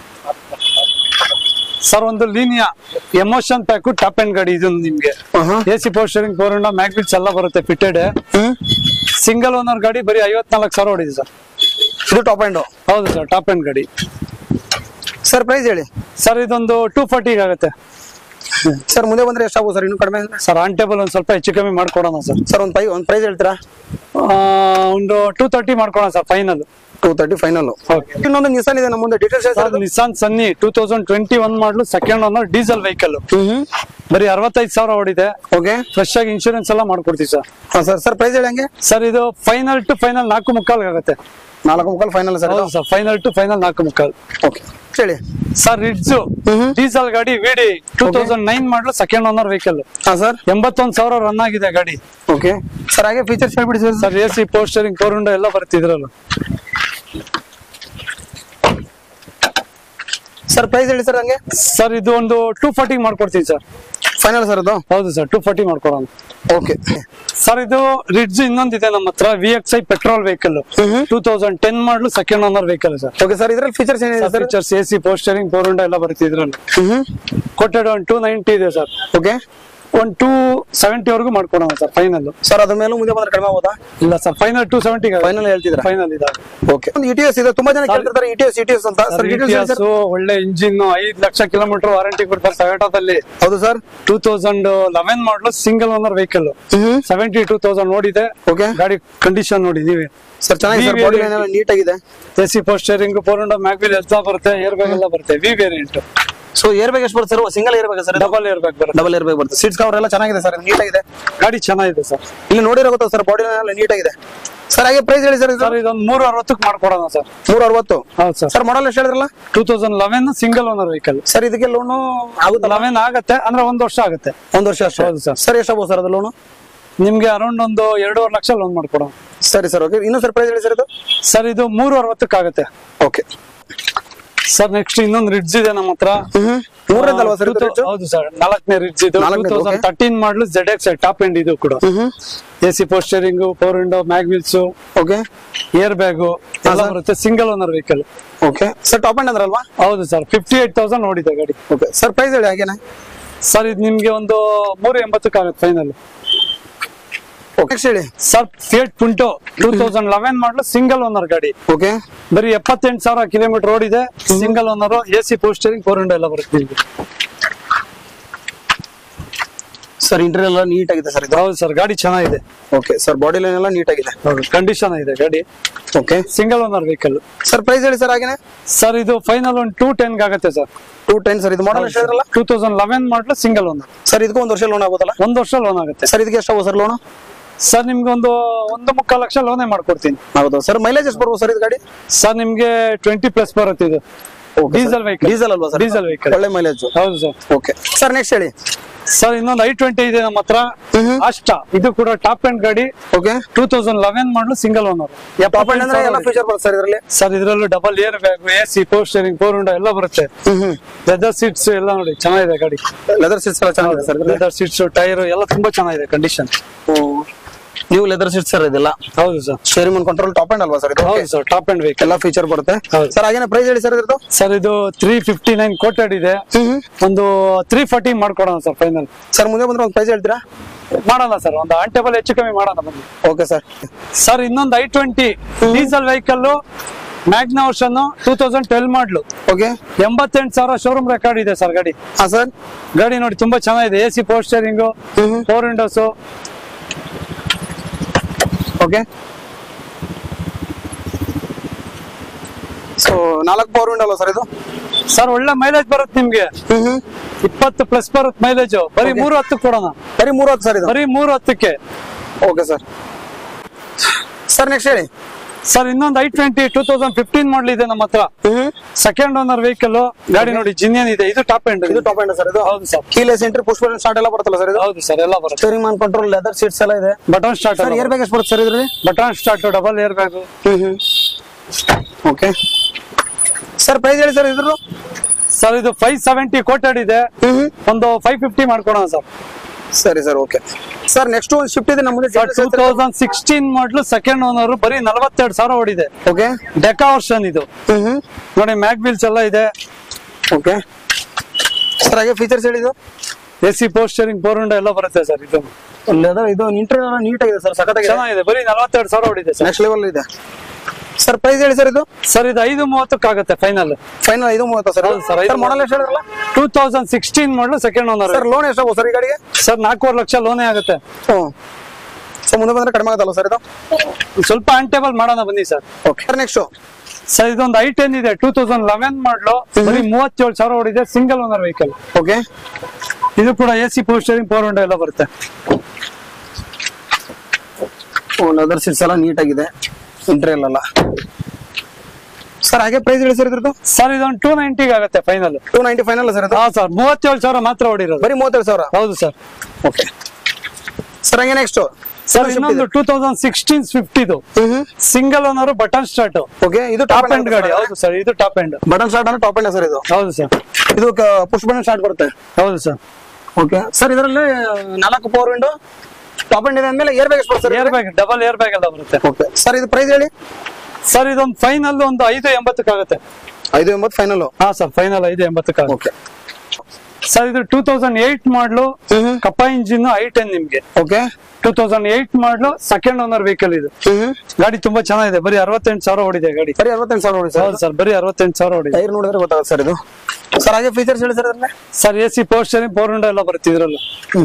ಸರ್ ಒಂದು Linea Emotion pack top end ಗಾಡಿ ಇದು ನಿಮ್ಗೆ ಆಹಾ. A C power steering four hundred mag wheels ಎಲ್ಲ ಬರುತ್ತೆ ಫಿಟೆಡ್ ಹ್ಮ್ ಸಿಂಗಲ್ ಓನರ್ ಗಾಡಿ ಬರೀ ಐವತ್ನಾಲ್ಕು ಸಾವಿರ ಹೊಡಿದೆ ಸರ್ ಇದು ಟಾಪ್ ಆ್ಯಂಡು ಹೌದು ಸರ್ ಟಾಪ್ ಅಂಡ್ ಗಾಡಿ ಸರ್ ಪ್ರೈಸ್ ಹೇಳಿ ಸರ್ ಇದೊಂದು ಟೂ ಫಾರ್ಟಿಗೆ ಆಗುತ್ತೆ ಸರ್ ಮುಂದೆ ಬಂದ್ರೆ ಎಷ್ಟಾಗ್ಬೋದು ಸರ್ ಇನ್ನೂ ಕಡಿಮೆ ಅಂದ್ರೆ ಸರ್ ಆನ್ ಟೇಬಲ್ ಒಂದು ಸ್ವಲ್ಪ ಹೆಚ್ಚು ಕಮ್ಮಿ ಮಾಡ್ಕೊಡೋಣ ಸರ್ ಸರ್ ಒಂದು ಪ್ರೈ ಒಂದು ಪ್ರೈಸ್ ಹೇಳ್ತೀರಾ ಆ, ಒಂದು ಟೂ ತರ್ಟಿ ಮಾಡ್ಕೊಡೋಣ sir final two thirty final okay ಇನ್ನೊಂದು ನಿಸಾನ್ ಇದೆ ನಮ್ಮ ಮುಂದೆ details sir Nissan Sunny two thousand twenty one model second owner diesel vehicle ಹ್ಮ್ ಬರೀ ಅರವತ್ತೈದು ಸಾವಿರ ಹೊಡಿದೆ ಓಕೆ ಫ್ರೆಶ್ ಆಗಿ ಇನ್ಶೂರೆನ್ಸ್ ಎಲ್ಲ ಮಾಡ್ಕೊಡ್ತೀವಿ ಸರ್ ಹಾಂ ಸರ್ ಸರ್ ಪ್ರೈಸ್ ಹೇಳಿ ಹಂಗೆ ಸರ್ ಇದು ಫೈನಲ್ ಟು ಫೈನಲ್ ನಾಲ್ಕು ಮುಕ್ಕಾಲ್ ಆಗುತ್ತೆ ನಾಲ್ಕು ಮುಕ್ಕಲ್ ಫೈನಲ್ ಸರ್ ಹೌದು ಸರ್ ಫೈನಲ್ ಟು ಫೈನಲ್ ನಾಲ್ಕು ಮುಕ್ಕಾಲ್ ಓಕೆ ಹೇಳಿ ಸರ್ ರಿಡ್ಜು ಡೀಸೆಲ್ ಗಾಡಿ ವಿಡಿ ಟೂ ತೌಸಂಡ್ ನೈನ್ ಮಾಡಲು ಸೆಕೆಂಡ್ ಓನರ್ ವೆಹಿಕಲ್ ಹಾಂ ಸರ್ ಎಂಬತ್ತೊಂದು ಸಾವಿರ ರನ್ ಆಗಿದೆ ಗಾಡಿ ಓಕೆ ಸರ್ ಹಾಗೆ ಫೀಚರ್ಸ್ ಹೇಳ್ಬಿಡಿ sir sir A C power steering four hundred ಎಲ್ಲ ಬರುತ್ತೆ ಇದ್ರಲ್ಲೂ ಸರ್ ಪ್ರೈಸ್ ಹೇಳಿ ಸರ್ ಹಂಗೆ ಸರ್ ಇದು ಒಂದು ಟೂ ಫಾರ್ಟಿ ಮಾಡ್ಕೊಡ್ತೀನಿ ಸರ್ ಫೈನಲ್ ಸರ್ ಅದು ಹೌದು ಸರ್ ಟೂ ಫಾರ್ಟಿ ಮಾಡ್ಕೊಡೋಣ ಓಕೆ ಸರ್ ಇದು ರಿಡ್ಜ್ ಇನ್ನೊಂದಿದೆ ನಮ್ಮ ಹತ್ರ V X I petrol vehicle two thousand ten model second owner vehicle sir okay sir ಇದ್ರಲ್ಲಿ ಫೀಚರ್ಸ್ ಏನಿದೆ sir features A C power steering four hundred ಎಲ್ಲ ಬರುತ್ತೆ ಇದ್ರಲ್ಲಿ ಹ್ಮ್ ಕೊಟ್ಟೆಡ್ ಒಂದು ಟೂ ನೈಂಟಿ ಇದೆ ಸರ್ ಓಕೆ ಒಂದು ಟೂ ಸೆವೆಂಟಿ ವರೆಗೂ ಮಾಡ್ಕೊಡೋಣ ಸರ್ ಫೈನಲ್ ಸರ್ ಅದ್ರ ಮೇಲೂ ಮುಂದೆ ಬಂದ್ರೆ ಕಡಿಮೆ ಆಗೋದಾ ಇಲ್ಲ sir final two seventy final ಹೇಳ್ತಿದ್ರ ಫೈನಲ್ ಇದೆ ಓಕೆ ಒಂದು ಇ ಟಿ ಎಸ್ ಇದೆ ತುಂಬಾ ಜನ ಕೇಳ್ತಿರ್ತಾರೆ E T S E T S ಅಂತ ಸರ್ ಡೀಟೇಲ್ಸ್ ಸರ್ ಒಳ್ಳೆ ಇಂಜಿನ್ ಐದ್ ಲಕ್ಷ ಕಿಲೋಮೀಟರ್ ವಾರಂಟಿ ಕೊಡ್ತಾರೆ ಟೊಯೋಟೋದಲ್ಲಿ ಹೌದು sir two thousand eleven model single owner vehicle ಹ್ಮ್ ಸೆವೆಂಟಿ ಟೂ ತೌಸಂಡ್ ನೋಡಿದೆ ಓಕೆ ಗಾಡಿ ಕಂಡೀಷನ್ ನೋಡಿ ನೀವೇ ಸರ್ ಚೆನ್ನಾಗಿದೆ ಸರ್ VV ಬಾಡಿ ಲೈನ್ ಎಲ್ಲ ನೀಟಾಗಿದೆ A C power steering four hundred mag wheel ಎಲ್ಲ ಬರುತ್ತೆ ಏರ್ ಬ್ಯಾಗ್ ಎಲ್ಲ ಬರುತ್ತೆ V variant so air bag ಎಷ್ಟು ಬರುತ್ತೆ sir single air bag sir double air bag ಬರುತ್ತೆ ಡಬಲ್ ಏರ್ ಬ್ಯಾಗ್ ಬರುತ್ತೆ ಸೀಟ್ಸ್ ಕವರ್ ಎಲ್ಲ ಚೆನ್ನಾಗಿದೆ ಸರ್ ನೀಟಾಗಿದೆ ಗಾಡಿ ಚೆನ್ನಾಗಿದೆ ಸರ್ ಇಲ್ಲಿ ನೋಡಿರೋ ಗೊತ್ತಾ ಸರ್ ಬಾಡಿ ಲೈನ್ ಎಲ್ಲ ನೀಟಾಗಿದೆ ಸರ್ ಹಾಗೆ ಪ್ರೈಸ್ ಹೇಳಿ ಸರ್ ಸರ್ ಇದೊಂದು ಮೂರು ಅರವತ್ತಕ್ಕೆ ಮಾಡ್ಕೊಡೋಣ ಸರ್ ನೂರ ಅರವತ್ತು ಹೌದು ಸರ್ ಸರ್ ಮಾಡಲ್ ಎಷ್ಟು ಹೇಳಿದ್ರಲ್ಲ two thousand eleven single owner vehicle sir ಇದಕ್ಕೆ ಲೋನು ಆಗುತ್ತಲ್ಲ ಲೆವೆನ್ ಆಗತ್ತೆ ಅಂದ್ರೆ ಒಂದ್ ವರ್ಷ ಆಗುತ್ತೆ ಒಂದು ವರ್ಷ ಅಷ್ಟೇ ಹೌದು ಸರ್. ಸರ್ ಎಷ್ಟಾಗ್ಬೋದು ಸರ್ ಅದು ಲೋನು ನಿಮ್ಗೆ ಅರೌಂಡ್ ಒಂದು ಎರಡೂವರೆ ಲಕ್ಷ ಲೋನ್ ಮಾಡ್ಕೊಡೋಣ ಸರಿ ಸರ್ ಓಕೆ ಇನ್ನೂ ಸರ್ ಪ್ರೈಸ್ ಹೇಳಿ ಸರ್ ಇದು ಸರ್ ಇದು ಮೂರು ಅರವತ್ತಕ್ಕೆ ಆಗುತ್ತೆ ಓಕೆ ಸರ್ ನೆಕ್ಸ್ಟ್ ಇನ್ನೊಂದು ರಿಡ್ಜ್ ಇದೆ ನಮ್ಮ ಹತ್ರ ಹ್ಮ್ ಮೂರನೇದಲ್ವಾ ಸರ್ ಇದು Two thou- ಹೌದು ಸರ್ ನಾಲ್ಕನೇ ರಿಡ್ಜ್ ಇದು ಟೂ ನಾಲ್ಕನೇದು, thousand okay. Thirteen model Z X top end ಇದು ಕೂಡ ಹ್ಮ್ A C power steering four window mag wheels okay air bag ಎಲ್ಲ sir. ಬರುತ್ತೆ single owner vehicle okay sir top end ಅಂದ್ರಲ್ವಾ ಹೌದು ಸರ್ ಫಿಫ್ಟಿ ಏಟ್ ತೌಸಂಡ್ ನೋಡಿದೆ ಗಾಡಿ ಓಕೆ ಸರ್ ಪ್ರೈಸ್ ಹೇಳಿ ಹಾಗೇನೆ ಸರ್ ಇದು ನಿಮ್ಗೆ ಒಂದು ಮೂರು ಎಂಬತ್ತಕ್ಕೆ ಆಗುತ್ತೆ ಫೈನಲ್ ಓಕೆ ನೆಕ್ಸ್ಟ್ ಹೇಳಿ sir Fiat Punto two thousand eleven model single owner ಗಾಡಿ ಓಕೆ ಬರೀ ಎಪ್ಪತ್ತೆಂಟು ಸಾವಿರ ಕಿಲೋಮೀಟರ್ ಓಡಿದೆ single owner A C power steering four window ಎಲ್ಲ ಬರುತ್ತೆ ನಿಮ್ಗೆ ಸರ್ ಇಂಟೀರಿಯರ್ ಎಲ್ಲ ನೀಟ್ ಆಗಿದೆ ಸರ್ ಇದು ಹೌದು ಸರ್ ಗಾಡಿ ಚೆನ್ನಾಗಿದೆ ಓಕೆ ಸರ್ ಬಾಡಿ ಲೈನ್ ಎಲ್ಲ ನೀಟ್ ಆಗಿದೆ ಹೌದು ಕಂಡೀಷನ್ ಇದೆ ಗಾಡಿ okay single owner vehicle sir price ಹೇಳಿ ಸರ್ ಹಾಗೇನೆ ಸರ್ ಇದು ಫೈನಲ್ ಒಂದು ಟೂ ಟೆನ್ ಆಗುತ್ತೆ ಸರ್ ಟೂ ಟೆನ್ ಸರ್ ಇದು ಮಾಡಲ್ ಎಷ್ಟು ಹೇಳಿದ್ರಲ್ಲ two thousand eleven model single owner sir ಇದಕ್ಕೂ ಒಂದು ವರ್ಷ ಲೋನ್ ಆಗೋದಲ್ಲ ಒಂದು ವರ್ಷ ಲೋನ್ ಆಗುತ್ತೆ ಸರ್ ಇದಕ್ಕೆ ಎಷ್ಟು ಸರ್ ಲೋನು ಸರ್ ನಿಮ್ಗೆ ಒಂದು ಒಂದು ಮುಕ್ಕಾಲು ಲಕ್ಷ ಲೋನೇ ಮಾಡ್ಕೊಡ್ತೀನಿ ಆಗೋದು ಸರ್ ಮೈಲೇಜ್ ಎಷ್ಟು ಬರ್ಬೋದು ಸರ್ ಇದು ಗಾಡಿ ಸರ್ ನಿಮ್ಗೆ ಟ್ವೆಂಟಿ ಪ್ಲಸ್ ಬರುತ್ತೆ ಇದು ಡೀಸೆಲ್ ವೆಹಿಕಲ್ ಡೀಸೆಲ್ ಅಲ್ವಾ ಸರ್ ಡೀಸೆಲ್ ವೆಹಿಕಲ್ ಒಳ್ಳೆ ಮೈಲೇಜ್ ಹೌದು ಸರ್ ಓಕೆ ಸರ್ ನೆಕ್ಸ್ಟ್ ಹೇಳಿ ಸರ್ ಇನ್ನೊಂದು ಐ ಟ್ವೆಂಟಿ ಇದೆ ನಮ್ಮ ಹತ್ರ ಅಷ್ಟ ಇದು ಕೂಡ ಟಾಪ್ ಅಂಡ್ ಗಾಡಿ okay two thousand eleven model single owner top end ಅಂದ್ರೆ ಎಲ್ಲ ಫೀಚರ್ ಬರುತ್ತೆ ಸರ್ ಇದರಲ್ಲಿ ಸರ್ ಇದರಲ್ಲೂ double air bag A C power steering four window ಎಲ್ಲ ಬರುತ್ತೆ ಹ್ಮ್ ಹ್ಮ್ ಲೆದರ್ ಸೀಟ್ಸ್ ಎಲ್ಲ ನೋಡಿ ಚೆನ್ನಾಗಿದೆ ಗಾಡಿ ಲೆದರ್ ಸೀಟ್ಸ್ ಎಲ್ಲ ಚೆನ್ನಾಗಿದೆ ಸರ್ ಲೆದರ್ ಸೀಟ್ಸ್ ಟೈರ್ ಎಲ್ಲ ತುಂಬಾ ಚೆನ್ನಾಗಿದೆ ಕಂಡೀಷನ್ ನೀವು ಲೆದರ್ ಸೀಟ್ಸ್ ಸರ್ ಇದೆಲ್ಲ ಹೌದು sir steering and control top end ಅಲ್ವಾ ಸರ್ ಇದು ಹೌದು ಸರ್ ಟಾಪ್ ಅಂಡ್ ವೆಹಿಕಲ್ ಎಲ್ಲ ಫೀಚರ್ ಬರುತ್ತೆ ಹೌದು. ಸರ್ ಹಾಗೇನೆ ಪ್ರೈಸ್ ಹೇಳಿ ಸರ್ ಇದ್ರದ್ದು ಸರ್ ಇದು ತ್ರೀ ಫಿಫ್ಟಿ ನೈನ್ ಕೋಟೆಡ್ ಇದೆ ಹ್ಮ್ ಒಂದು ತ್ರೀ ಫಾರ್ಟಿ ಮಾಡ್ಕೊಡೋಣ ಸರ್ ಫೈನಲ್ ಸರ್ ಮುಂದೆ ಬಂದ್ರೆ ಒಂದು ಪ್ರೈಸ್ ಹೇಳ್ತೀರಾ ಮಾಡೋಣ ಸರ್ ಒಂದು ಆನ್ ಟೇಬಲ್ ಹೆಚ್ಚು ಕಮ್ಮಿ ಮಾಡೋಣ ಬನ್ನಿ ಓಕೆ ಸರ್ ಸರ್ ಇನ್ನೊಂದು I twenty diesel vehicle Magna version two thousand twelve model okay ಎಂಬತ್ತೆಂಟು ಸಾವಿರ ಶೋರೂಮ್ ರೆಕಾರ್ಡ್ ಇದೆ ಸರ್ ಗಾಡಿ ಹಾ ಸರ್ ಗಾಡಿ ನೋಡಿ ತುಂಬಾ ಚೆನ್ನಾಗಿದೆ ಎ ಸಿ ಪೋಸ್ಟರಿಂಗು ಹ್ಮ್ ಫೋರ್ ವಿಂಡೋಸು ಓಕೆ ಸೊ ನಾಲ್ಕು ಪವರ್ ವಿಂಡೋ ಅಲ್ವಾ ಸರ್ ಇದು ಸರ್ ಒಳ್ಳೆ ಮೈಲೇಜ್ ಬರುತ್ತೆ ನಿಮ್ಗೆ ಹ್ಮ್ ಹ್ಮ್ ಇಪ್ಪತ್ತು ಪ್ಲಸ್ ಬರುತ್ತೆ ಮೈಲೇಜ್ ಬರೀ Okay. ಮೂರು ಹತ್ತು ಕೊಡೋಣ ಬರೀ ಮೂರು ಹತ್ತು ಸರ್ ಇದು ಬರೀ ಮೂರು ಹತ್ತಕ್ಕೆ ಓಕೆ ಸರ್ ಸರ್ ನೆಕ್ಸ್ಟ್ ಹೇಳಿ ಸರ್ ಇನ್ನೊಂದು I twenty two thousand fifteen model ಇದೆ ನಮ್ಮ ಹತ್ರ ಹ್ಮ್ ಸೆಕೆಂಡ್ ಓನರ್ ವೆಹಿಕಲ್ ಗಾಡಿ ನೋಡಿ ಜಿನಿಯನ್ ಇದೆ ಇದು ಟಾಪ್ ಎಂಡ್ ಇದು ಟಾಪ್ ಎಂಡ್ ಸರ್ ಇದು ಹೌದು sir keyless entry push button start ಎಲ್ಲ ಬರುತ್ತಲ್ಲ ಸರ್ ಇದು ಹೌದು ಸರ್ ಎಲ್ಲ ಬರುತ್ತೆ steering mount control leather seats ಎಲ್ಲ ಇದೆ button start sir air bag ಎಷ್ಟು ಬರುತ್ತೆ ಸರ್ ಇದ್ರಲ್ಲಿ button start double air bag hmm hmm okay sir price ಹೇಳಿ ಸರ್ ಇದ್ರು ಸರ್ ಇದು ಫೈವ್ ಸೆವೆಂಟಿ ಕೋಟೆಡ್ ಇದೆ ಹ್ಮ್ ಹ್ಮ್ ಒಂದು ಫೈವ್ ಫಿಫ್ಟಿ ಮಾಡ್ಕೊಡೋಣ ಸರ್ ಸರಿ ಸರ್ ಓಕೆ ಸರ್ ನೆಕ್ಸ್ಟ್ ಒಂದು ಶಿಫ್ಟ್ ಇದೆ ನಮ್ಮ sir two thousand sixteen model second owner ಬರೀ ನಲವತ್ತೆರಡು ಸಾವಿರ ಓಡಿದೆ ಓಕೆ ಡೆಕಾ ವರ್ಷನ್ ಇದು ಹ್ಮ್ ಹ್ಮ್ ನೋಡಿ ಮ್ಯಾಗ್ ಬಿಲ್ಸ್ ಎಲ್ಲ ಇದೆ ಓಕೆ ಸರ್ ಹಾಗೆ ಫೀಚರ್ಸ್ ಹೇಳಿದ್ದು A C power steering four hundred ಎಲ್ಲ ಬರುತ್ತೆ ಸರ್ ಇದು ಲೆದರ್ ಇದು ಇಂಟೀರಿಯರ್ ನೀಟ್ ಆಗಿದೆ ಸರ್ ಸಖತ್ತಾಗಿದೆ ಚೆನ್ನಾಗಿದೆ ಬರೀ ನಲವತ್ತೆರಡು ಸಾವಿರ ಓಡಿದೆ ಸರ್ ನೆಕ್ಸ್ಟ್ ಲೆವೆಲ್ ಇದೆ ಸರ್ ಪ್ರೈಸ್ ಹೇಳಿ ಸರ್ ಇದು ಸರ್ ಇದು ಐದು ಮೂವತ್ತಕ್ಕಾಗತ್ತೆ ಫೈನಲ್ ಫೈನಲ್ ಐದು ಮೂವತ್ತ ಸರ್ ಹೌದು sir, ಐದು ಸರ್ ಮಾಡಲ್ ಎಷ್ಟು ಹೇಳಿದ್ರಲ್ಲ two thousand sixteen model second owner sir loan ಎಷ್ಟಾಗೋ ಸರ್ ಈ ಗಾಡಿಗೆ ಸರ್ ನಾಲ್ಕೂವರೆ ಲಕ್ಷ ಲೋನೇ ಆಗುತ್ತೆ ಹ್ಞೂ ಸೊ ಮುಂದೆ ಬಂದ್ರೆ ಕಡಿಮೆ ಆಗುತ್ತಲ್ಲ ಸರ್ ಇದು ಸ್ವಲ್ಪ ಅನ್ಟೇಬಲ್ ಮಾಡೋಣ ಬನ್ನಿ sir okay sir next sir ಇದೊಂದು ಐ ಟೆನ್ ಇದೆ ಟೂ ತೌಸಂಡ್ ಲೆವೆನ್ ಮಾಡಲು ಬರೀ ಮೂವತ್ತೇಳು ಸಾವಿರ ಓಡಿದೆ ಸಿಂಗಲ್ ಓನರ್ ವೆಹಿಕಲ್ ಓಕೆ ಇದು ಕೂಡ A C power steering four hundred ಎಲ್ಲ ಬರುತ್ತೆ ಲೆದರ್ ಸೀಟ್ಸ್ ಎಲ್ಲ ನೀಟ್ ಆಗಿದೆ ಇಂಟೀರಿಯಲ್ ಎಲ್ಲ ಸರ್ ಹಾಗೆ ಪ್ರೈಸ್ ಹೇಳಿ ಸರ್ ಇದ್ರದ್ದು ಸರ್ ಇದೊಂದು ಟೂ ನೈಂಟಿಗೆ ಆಗುತ್ತೆ final two ninety final sir ಇದು ಹಾ ಸರ್ ಮೂವತ್ತೇಳು ಸಾವಿರ ಮಾತ್ರ ಓಡಿರೋದು ಬರೀ ಮೂವತ್ತೇಳು ಸಾವಿರ ಹೌದು ಸರ್ ಓಕೆ ಸರ್ ಹಂಗೆ ನೆಕ್ಸ್ಟ್ ಸರ್ ಇನ್ನೊಂದು ಟೂ ತೌಸಂಡ್ ಸಿಕ್ಸ್ಟೀನ್ ಫಿಫ್ಟಿದು single owner button start okay ಇದು ಟಾಪ್ ಎಂಡ್ ಗಾಡಿ ಹೌದು ಸರ್ ಇದು ಟಾಪ್ ಎಂಡ್ ಬಟನ್ ಸ್ಟಾರ್ಟ್ ಅಂದ್ರೆ ಟಾಪ್ ಎಂಡ್ ಸರ್ ಇದು ಹೌದು ಸರ್ ಇದು ಪುಷ್ ಬಟನ್ ಸ್ಟಾರ್ಟ್ ಬರುತ್ತೆ ಹೌದು ಸರ್ ಓಕೆ ಸರ್ ಇದರಲ್ಲಿ ನಾಲ್ಕು ಪವರ್ ವಿಂಡೋ ಟಾಪ್ ಎಂಡ್ ಇದೆ ಅಂದ್ಮೇಲೆ air bag sir air bag double air bag ಎಲ್ಲ ಬರುತ್ತೆ ಓಕೆ ಸರ್ ಇದು ಪ್ರೈಸ್ ಹೇಳಿ ಸರ್ ಇದೊಂದು ಫೈನಲ್ ಒಂದು ಐದು ಎಂಬತ್ತಕ್ಕಾಗುತ್ತೆ ಐದು ಎಂಬತ್ತು ಫೈನಲ್ ಹಾ ಸರ್ ಫೈನಲ್ ಐದು ಎಂಬತ್ತಕ್ಕಾಗುತ್ತೆ ಓಕೆ ಸರ್ ಇದು ಟೂ ತೌಸಂಡ್ ಏಟ್ ಮಾಡ್ಲು ಕಪ್ಪ ಇಂಜಿನ್ ಐ ಟೆನ್ ನಿಮ್ಗೆ okay two thousand eight model second owner vehicle ಇದು ಗಾಡಿ ತುಂಬಾ ಚೆನ್ನಾಗಿದೆ ಬರೀ ಅರವತ್ತೆಂಟು ಸಾವಿರ ಓಡಿದೆ ಗಾಡಿ ಬರೀ ಅರವತ್ತೆಂಟು ಸಾವಿರ ನೋಡಿ ಸರ್ ಹೌದು ಸರ್ ಬರೀ ಅರವತ್ತೆಂಟು ಸಾವಿರ ಓಡಿದೆ ಟೈರ್ ನೋಡಿದ್ರೆ ಗೊತ್ತಾಗುತ್ತೆ ಸರ್ ಇದು ಸರ್ ಹಾಗೆ ಫೀಚರ್ಸ್ ಹೇಳಿ ಸರ್ ಅದರಲ್ಲಿ sir A C power steering four hundred ಎಲ್ಲ ಬರುತ್ತೆ ಇದ್ರಲ್ಲೂ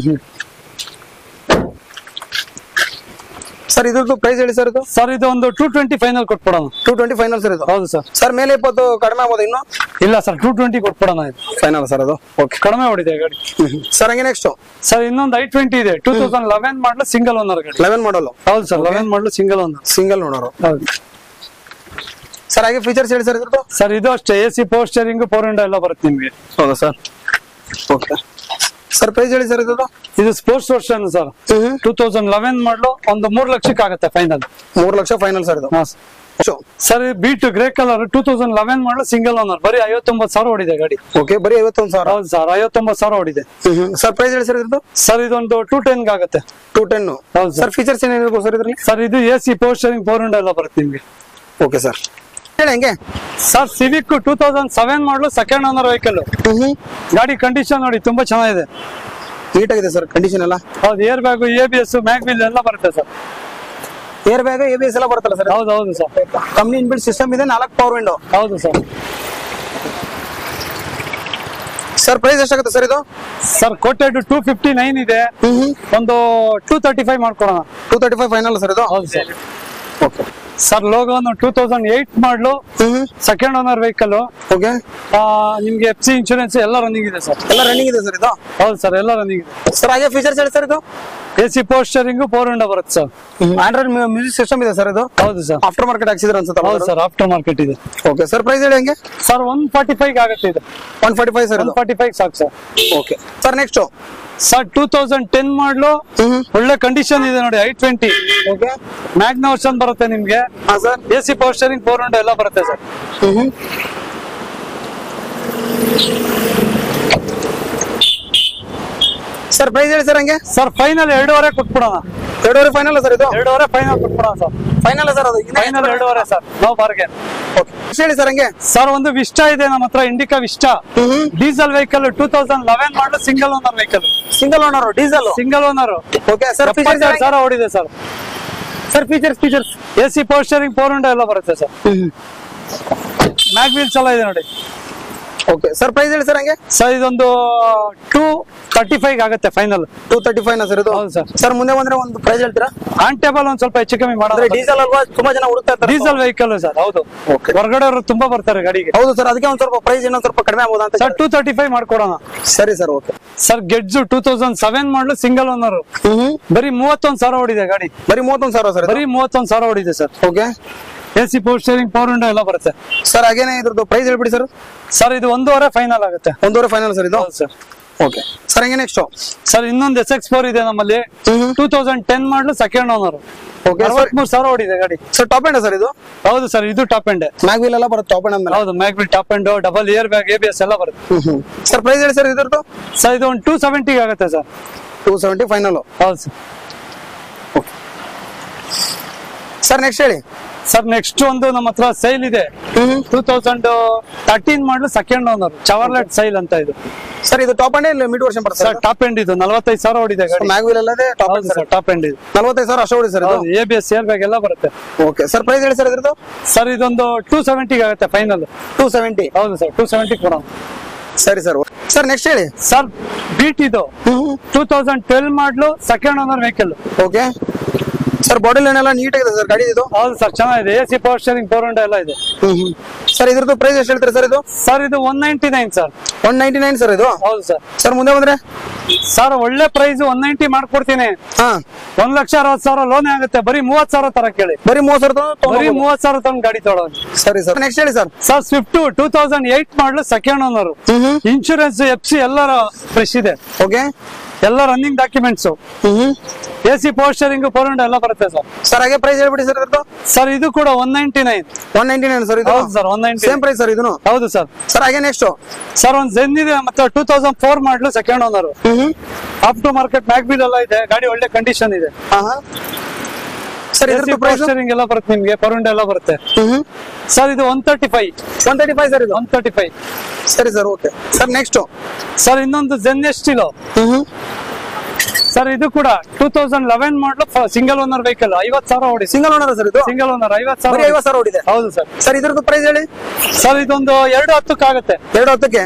ಸರ್ ಇದ್ರದ್ದು ಪ್ರೈಸ್ ಹೇಳಿ ಸರ್ ಇದು ಸರ್ ಇದು ಒಂದು ಟೂ ಟ್ವೆಂಟಿ ಫೈನಲ್ ಕೊಟ್ಬಿಡೋಣ ಟೂ ಟ್ವೆಂಟಿ ಫೈನಲ್ ಸರ್ ಇದು ಹೌದು ಸರ್ ಸರ್ ಮೇಲೆ ಇಪ್ಪತ್ತು ಕಡಿಮೆ ಆಗ್ಬೋದು ಇನ್ನು ಇಲ್ಲ ಸರ್ ಟೂ ಟ್ವೆಂಟಿ ಕೊಟ್ಬಿಡೋಣ ಇದು ಫೈನಲ್ ಸರ್ ಅದು ಓಕೆ ಕಡಿಮೆ ಓಡಿದೆ ಗಾಡಿ ಸರ್ ಹಂಗೆ ನೆಕ್ಸ್ಟ್ ಸರ್ ಇನ್ನೊಂದು ಐ ಟ್ವೆಂಟಿ ಇದೆ two thousand eleven model single owner ಗಾಡಿ ಲೆವೆನ್ ಮಾಡಲು ಹೌದು sir eleven model single owner single ನೋಡೋರು ಹೌದು ಸರ್ ಹಾಗೆ ಫೀಚರ್ಸ್ ಹೇಳಿ ಸರ್ ಇದ್ರದ್ದು ಸರ್ ಇದು ಅಷ್ಟೇ A C power steering four hundred ಎಲ್ಲ ಬರುತ್ತೆ ನಿಮ್ಗೆ ಹೌದಾ ಸರ್ ಓಕೆ ಸರ್ ಪ್ರೈಸ್ ಹೇಳಿ ಸರ್ ಇದ್ರದ್ದು ಇದು sports version sir two thousand eleven model ಒಂದು ಮೂರ್ ಲಕ್ಷಕ್ಕೆ ಆಗುತ್ತೆ ಫೈನಲ್ ಮೂರು ಲಕ್ಷ ಫೈನಲ್ ಸರ್ ಇದು sir Beat grey colour two thousand eleven model single owner ಬರೀ ಐವತ್ತೊಂಬತ್ತು ಸಾವಿರ ಓಡಿದೆ ಗಾಡಿ ಓಕೆ ಬರೀ ಐವತ್ತೊಂದು ಸಾವಿರ ಹೌದು ಸರ್ ಐವತ್ತೊಂಬತ್ತು ಸಾವಿರ ಓಡಿದೆ ಸರ್ ಪ್ರೈಸ್ ಹೇಳಿ ಸರ್ ಇದ್ರದ್ದು ಸರ್ ಇದೊಂದು ಟೂ ಟೆನ್ಗೆ ಆಗುತ್ತೆ ಟೂ ಟೆನ್ ಹೌದು ಸರ್ ಫೀಚರ್ಸ್ ಏನಿರ್ಬೋದು ಸರ್ ಇದರಲ್ಲಿ ಸರ್ ಇದು A C power steering four hundred ಎಲ್ಲ ಬರುತ್ತೆ ನಿಮ್ಗೆ ಓಕೆ ಸರ್ ಹೇಳಿ ಹಂಗೆ sir Civic two thousand seven model second owner vehicle ಗಾಡಿ ಕಂಡೀಷನ್ ನೋಡಿ ತುಂಬಾ ಚೆನ್ನಾಗಿದೆ ನೀಟಾಗಿದೆ ಸರ್ ಕಂಡೀಷನ್ ಎಲ್ಲ ಹೌದು air bag A B S mag wheel ಎಲ್ಲ ಬರುತ್ತೆ sir air bag A B S ಎಲ್ಲ ಬರುತ್ತಲ್ಲ ಸರ್ ಹೌದು ಹೌದು ಸರ್ ಕಂಪ್ನಿ ಇನ್ಬಿಲ್ಟ್ ಸಿಸ್ಟಮ್ ಇದೆ ನಾಲ್ಕು ಪವರ್ ವಿಂಡೋ ಹೌದು ಸರ್ ಸರ್ ಪ್ರೈಸ್ ಎಷ್ಟಾಗುತ್ತೆ ಸರ್ ಇದು sir quoted two fifty nine ಇದೆ ಒಂದು ಟೂ ತರ್ಟಿ ಫೈವ್ ಮಾಡ್ಕೊಡೋಣ two thirty five final sir ಇದು ಹೌದು ಸರ್ ಓಕೆ ಸರ್ ಲೋಗೋನು two thousand eight model second owner vehicle okay ನಿಮ್ಗೆ ಎಫ್ ಸಿ ಇನ್ಶೂರೆನ್ಸ್ ಎಲ್ಲ ರನ್ನಿಂಗ್ ಇದೆ ಸರ್ ಎಲ್ಲ ರನ್ನಿಂಗ್ ಇದೆ ಸರ್ ಇದು ಹೌದು ಸರ್ ಎಲ್ಲ ರನ್ನಿಂಗ್ ಇದೆ ಸರ್ ಹಾಗೆ ಫೀಚರ್ಸ್ ಹೇಳಿ ಸರ್ ಇದು A C power steering four hundred ಬರುತ್ತೆ ಸರ್ ಆಂಡ್ರಾಯ್ಡ್ ಮ್ಯೂಸಿಕ್ ಸಿಸ್ಟಮ್ ಇದೆ ಸರ್ ಇದು ಹೌದು ಸರ್ ಆಫ್ಟರ್ ಮಾರ್ಕೆಟ್ ಹಾಕ್ಸಿದ್ರೆ ಅನ್ಸುತ್ತೆ ಹೌದು ಸರ್ ಆಫ್ಟರ್ ಮಾರ್ಕೆಟ್ ಇದೆ ಓಕೆ ಸರ್ ಪ್ರೈಸ್ ಹೇಳಿ ಹಂಗೆ ಸರ್ ಒನ್ ಫಾರ್ಟಿ ಫೈವ್ ಆಗುತ್ತೆ ಇದು one forty five sir one ಇದು ಫಾರ್ಟಿ ಫೈವ್ ಸಾಕು sir okay sir next sir two thousand ten model ಒಳ್ಳೆ ಕಂಡೀಷನ್ ಇದೆ ನೋಡಿ I twenty okay Magna version ಬರುತ್ತೆ ನಿಮ್ಗೆ ಹಾ sir A C power steering four hundred ಎಲ್ಲ ಬರುತ್ತೆ ಸರ್ ಸರ್ ಪ್ರೈಸ್ ಹೇಳಿ ಸರ್ ಹಂಗೆ ಸರ್ ಫೈನಲ್ ಎರಡೂವರೆ ಕೊಟ್ಬಿಡೋಣ ಎರಡೂವರೆ ಫೈನಲ್ ಸರ್ ಇದು ಎರಡೂವರೆ ಫೈನಲ್ ಕೊಟ್ಬಿಡೋಣ ಸರ್ ಫೈನಲ್ ಸರ್ ಅದು ಫೈನಲ್ ಎರಡೂವರೆ ಸರ್ ನೋ ಬಾರ್ಗೇನ್ ಓಕೆ ಹೇಳಿ ಸರ್ ಹಂಗೆ ಸರ್ ಒಂದು ವಿಸ್ಟಾ ಇದೆ ನಮ್ಮ ಹತ್ರ Indica Vista diesel vehicle two thousand eleven model single owner vehicle single owner diesel single owner okay sir features ಸಾವಿರ ಓಡಿದೆ sir sir features features A C power steering four hundred ಎಲ್ಲ ಬರುತ್ತೆ ಸರ್ ಮ್ಯಾಗ್ ವೀಲ್ಸ್ ಎಲ್ಲ ಇದೆ ನೋಡಿ ಓಕೆ ಸರ್ ಪ್ರೈಸ್ ಹೇಳಿ ಸರ್ ಹಂಗೆ ಸರ್ ಇದೊಂದು ಟೂ ತರ್ಟಿ ಫೈವ್ ಆಗುತ್ತೆ final two thirty five sir ಇದು ಹೌದು sir. ಸರ್ ಮುಂದೆ ಬಂದ್ರೆ ಒಂದು ಪ್ರೈಸ್ ಹೇಳ್ತೀರಾ ಆನ್ ಟೇಬಲ್ ಒಂದ್ ಸ್ವಲ್ಪ ಹೆಚ್ಚು ಕಮ್ಮಿ ಅಂದ್ರೆ ಮಾಡೋದು ಡೀಸೆಲ್ ಅಲ್ವಾ ತುಂಬಾ ಜನ ಹುಡುಕ್ತಾ ಇರ್ತಾರೆ ಡೀಸೆಲ್ ವೆಹಿಕಲ್ ಸರ್ ಹೌದು Okay. ಹೊರಗಡೆ ಅವರು ತುಂಬಾ ಬರ್ತಾರೆ ಗಾಡಿಗೆ ಹೌದು ಸರ್ ಅದಕ್ಕೆ ಒಂದ್ ಸ್ವಲ್ಪ ಪ್ರೈಸ್ ಇನ್ನೊಂದ್ ಸ್ವಲ್ಪ ಕಡಿಮೆ ಆಗ್ಬೋದಾ ಅಂತ ಸರ್ ಟೂ ತರ್ಟಿ ಫೈವ್ ಮಾಡ್ಕೊಡೋಣ ಸರಿ sir okay sir Getz two thousand seven model single owner ಬರೀ ಮೂವತ್ತೊಂದ್ ಸಾವಿರ ಓಡಿದೆ ಗಾಡಿ ಬರೀ ಮೂವತ್ತೊಂದು ಸಾವಿರ ಸರ್ ಬರೀ ಮೂವತ್ತೊಂದ್ ಸಾವಿರ ಓಡಿದೆ sir okay A C power steering power window ಎಲ್ಲ ಬರುತ್ತೆ ಸರ್ ಹಾಗೇನೆ ಇದ್ರದ್ದು ಪ್ರೈಸ್ ಹೇಳ್ಬಿಡಿ ಸರ್ ಸರ್ ಇದು ಒಂದೂವರೆ ಫೈನಲ್ ಆಗುತ್ತೆ ಒಂದೂವರೆ ಫೈನಲ್ ಸರ್ ಇದು ಹೌದು ಸರ್ ಓಕೆ ಸರ್ ಹಂಗೆ ನೆಕ್ಸ್ಟ್ ಸರ್ ಇನ್ನೊಂದು ಎಸ್ ಎಕ್ಸ್ ಫೋರ್ ಇದೆ ನಮ್ಮಲ್ಲಿ two thousand ten model second owner okay ಅರವತ್ಮೂರು ಸಾವಿರ ಓಡಿದೆ ಗಾಡಿ ಸರ್ ಟಾಪ್ ಎಂಡ್ ಸರ್ ಇದು ಹೌದು ಸರ್ ಇದು ಟಾಪ್ ಎಂಡ್ ಮ್ಯಾಗ್ ವೀಲ್ ಎಲ್ಲ ಬರುತ್ತೆ ಟಾಪ್ ಎಂಡ್ ಅಂದ್ಮೇಲೆ ಹೌದು mag wheel top end double air bag A B S ಎಲ್ಲ ಬರುತ್ತೆ ಸರ್ ಪ್ರೈಸ್ ಹೇಳಿ ಸರ್ ಇದ್ರದ್ದು ಸರ್ ಇದು ಒಂದು ಟೂ ಸೆವೆಂಟಿಗೆ ಆಗುತ್ತೆ ಸರ್ ಟೂ ಸೆವೆಂಟಿ ಫೈನಲ್ ಹೌದು ಸರ್ ಸರ್ ನೆಕ್ಸ್ಟ್ ಹೇಳಿ ಸರ್ ನೆಕ್ಸ್ಟ್ ಒಂದು ನಮ್ಮ ಹತ್ರ ಸೈಲ್ ಇದೆ two thousand thirteen model second owner Chevrolet Sail ಅಂತ ಇದು ಸರ್ ಇದು ಟಾಪ್ ಅಂಡ್ ಮಿಡ್ ವರ್ಷನ್ ಬರುತ್ತೆ ಸರ್ ಟಾಪ್ ಎಂಡ್ ಇದು ನಲವತ್ತೈದು ಸಾವಿರ ಹೊಡಿದೆ ಗಾಡಿ ಮ್ಯಾಗ್ ವೀಲ್ ಅಲ್ಲದೆ ಟಾಪ್ ಹೌದು ಸರ್ ಟಾಪ್ ಎಂಡ್ ಇದು ನಲವತ್ತೈದು ಸಾವಿರ ಅಷ್ಟು ಹೊಡಿ ಸರ್ ಇದು ಹೌದು A B S air bag ಎಲ್ಲ ಬರುತ್ತೆ ಓಕೆ ಸರ್ ಪ್ರೈಸ್ ಹೇಳಿ ಸರ್ ಇದ್ರದ್ದು ಸರ್ ಇದೊಂದು ಟೂ ಸೆವೆಂಟಿಗೆ ಆಗುತ್ತೆ ಫೈನಲ್ ಟೂ ಸೆವೆಂಟಿ ಹೌದು ಸರ್ ಟೂ ಸೆವೆಂಟಿ ಕೊಡೋಣ ಸರಿ ಸರ್ ಸರ್ ನೆಕ್ಸ್ಟ್ ಹೇಳಿ ಸರ್ ಬೀಟ್ ಇದು two thousand twelve model second owner vehicle okay sir body line ಎಲ್ಲ ನೀಟ್ ಆಗಿದೆ ಸರ್ ಗಾಡಿ ಇದು ಹೌದು ಸರ್ ಚೆನ್ನಾಗಿದೆ A C power steering four hundred ಎಲ್ಲ ಇದೆ ಸರ್ ಇದ್ರದ್ದು ಪ್ರೈಸ್ ಎಷ್ಟು ಹೇಳ್ತೀರಿ ಸರ್ ಇದು ಸರ್ ಇದು one ninety nine sir one ninety nine sir ಇದು ಹೌದು ಸರ್ ಸರ್ ಮುಂದೆ ಬಂದ್ರೆ ಸರ್ ಒಳ್ಳೆ ಪ್ರೈಸ್ ಒನ್ ನೈಂಟಿ ಮಾಡ್ಕೊಡ್ತೀನಿ ಹಾ ಒಂದ್ ಲಕ್ಷ ಅರವತ್ ಸಾವಿರ ಲೋನ್ ಆಗುತ್ತೆ ಬರೀ ಮೂವತ್ ಸಾವಿರ ತರ ಕೇಳಿ ಬರೀ ಮೂವತ್ತು ಸಾವಿರ ಬರೀ ತಗೊಂಡು ಮೂವತ್ ಸಾವಿರ ತಗೊಂಡ್ ಗಾಡಿ ತೊಗೊಳೋದು ಸರಿ ಸರ್ ನೆಕ್ಸ್ಟ್ ಹೇಳಿ sir sir Swift two thousand eight model second owner ಹ್ಮ್ ಹ್ಮ್ ಇನ್ಶೂರೆನ್ಸ್ ಎಫ್ ಸಿ ಎಲ್ಲರ ಫ್ರೆಶ್ ಇದೆ ಓಕೆ ಎಲ್ಲ running documents hmm hmm A C power steering four hundred ಎಲ್ಲ ಬರುತ್ತೆ ಸರ್ ಸರ್ ಹಾಗೆ ಪ್ರೈಸ್ ಹೇಳ್ಬಿಡಿ ಸರ್ ಇದ್ರದ್ದು ಸರ್ ಇದು ಕೂಡ one ninety nine one ninety nine sir ಇದು ಹೌದು sir one ninety same price sir ಇದನ್ನು ಹೌದು ಸರ್ ಸರ್ ಹಾಗೆ ನೆಕ್ಸ್ಟ್ ಸರ್ ಒಂದ್ ಜೆನ್ ಇದೆ ಮತ್ತೆ two thousand four model second owner hmm hmm up to market mag wheel ಎಲ್ಲ ಇದೆ ಗಾಡಿ ಒಳ್ಳೆ ಕಂಡೀಷನ್ ಇದೆ ಹಾ ಹಾ ಸರ್ ಇದ್ರದ್ದು ಪ್ರೈಸ್ ಸ್ಟೇರಿಂಗ್ ಎಲ್ಲ ಬರುತ್ತೆ ನಿಮ್ಗೆ ಪರುಂಡ ಎಲ್ಲ ಬರುತ್ತೆ ಹ್ಮ್ ಹ್ಮ್ ಸರ್ ಇದು one thirty five one thirty five sir ಇದು ಒನ್ ತರ್ಟಿ ಫೈವ್ ಸರಿ sir okay sir next sir ಇನ್ನೊಂದು ಜೆನ್ ಎಸ್ಟಿಲೋ ಹ್ಮ್ ಹ್ಮ್ ಸರ್ ಇದು ಕೂಡ two thousand eleven model single owner vehicle ಐವತ್ ಸಾವಿರ ಓಡಿ ಸಿಂಗಲ್ ಓನರ್ ಸರ್ ಇದು ಸಿಂಗಲ್ ಓನರ್ ಐವತ್ ಬರೀ ಸಾವಿರ ಐವತ್ತು ಸಾವಿರ ಓಡಿದೆ ಹೌದು ಸರ್ ಸರ್ ಇದ್ರದ್ದು ಪ್ರೈಸ್ ಹೇಳಿ ಸರ್ ಇದೊಂದು ಎರಡು ಹತ್ತಕ್ಕಾಗುತ್ತೆ ಎರಡು ಹತ್ತಕ್ಕೆ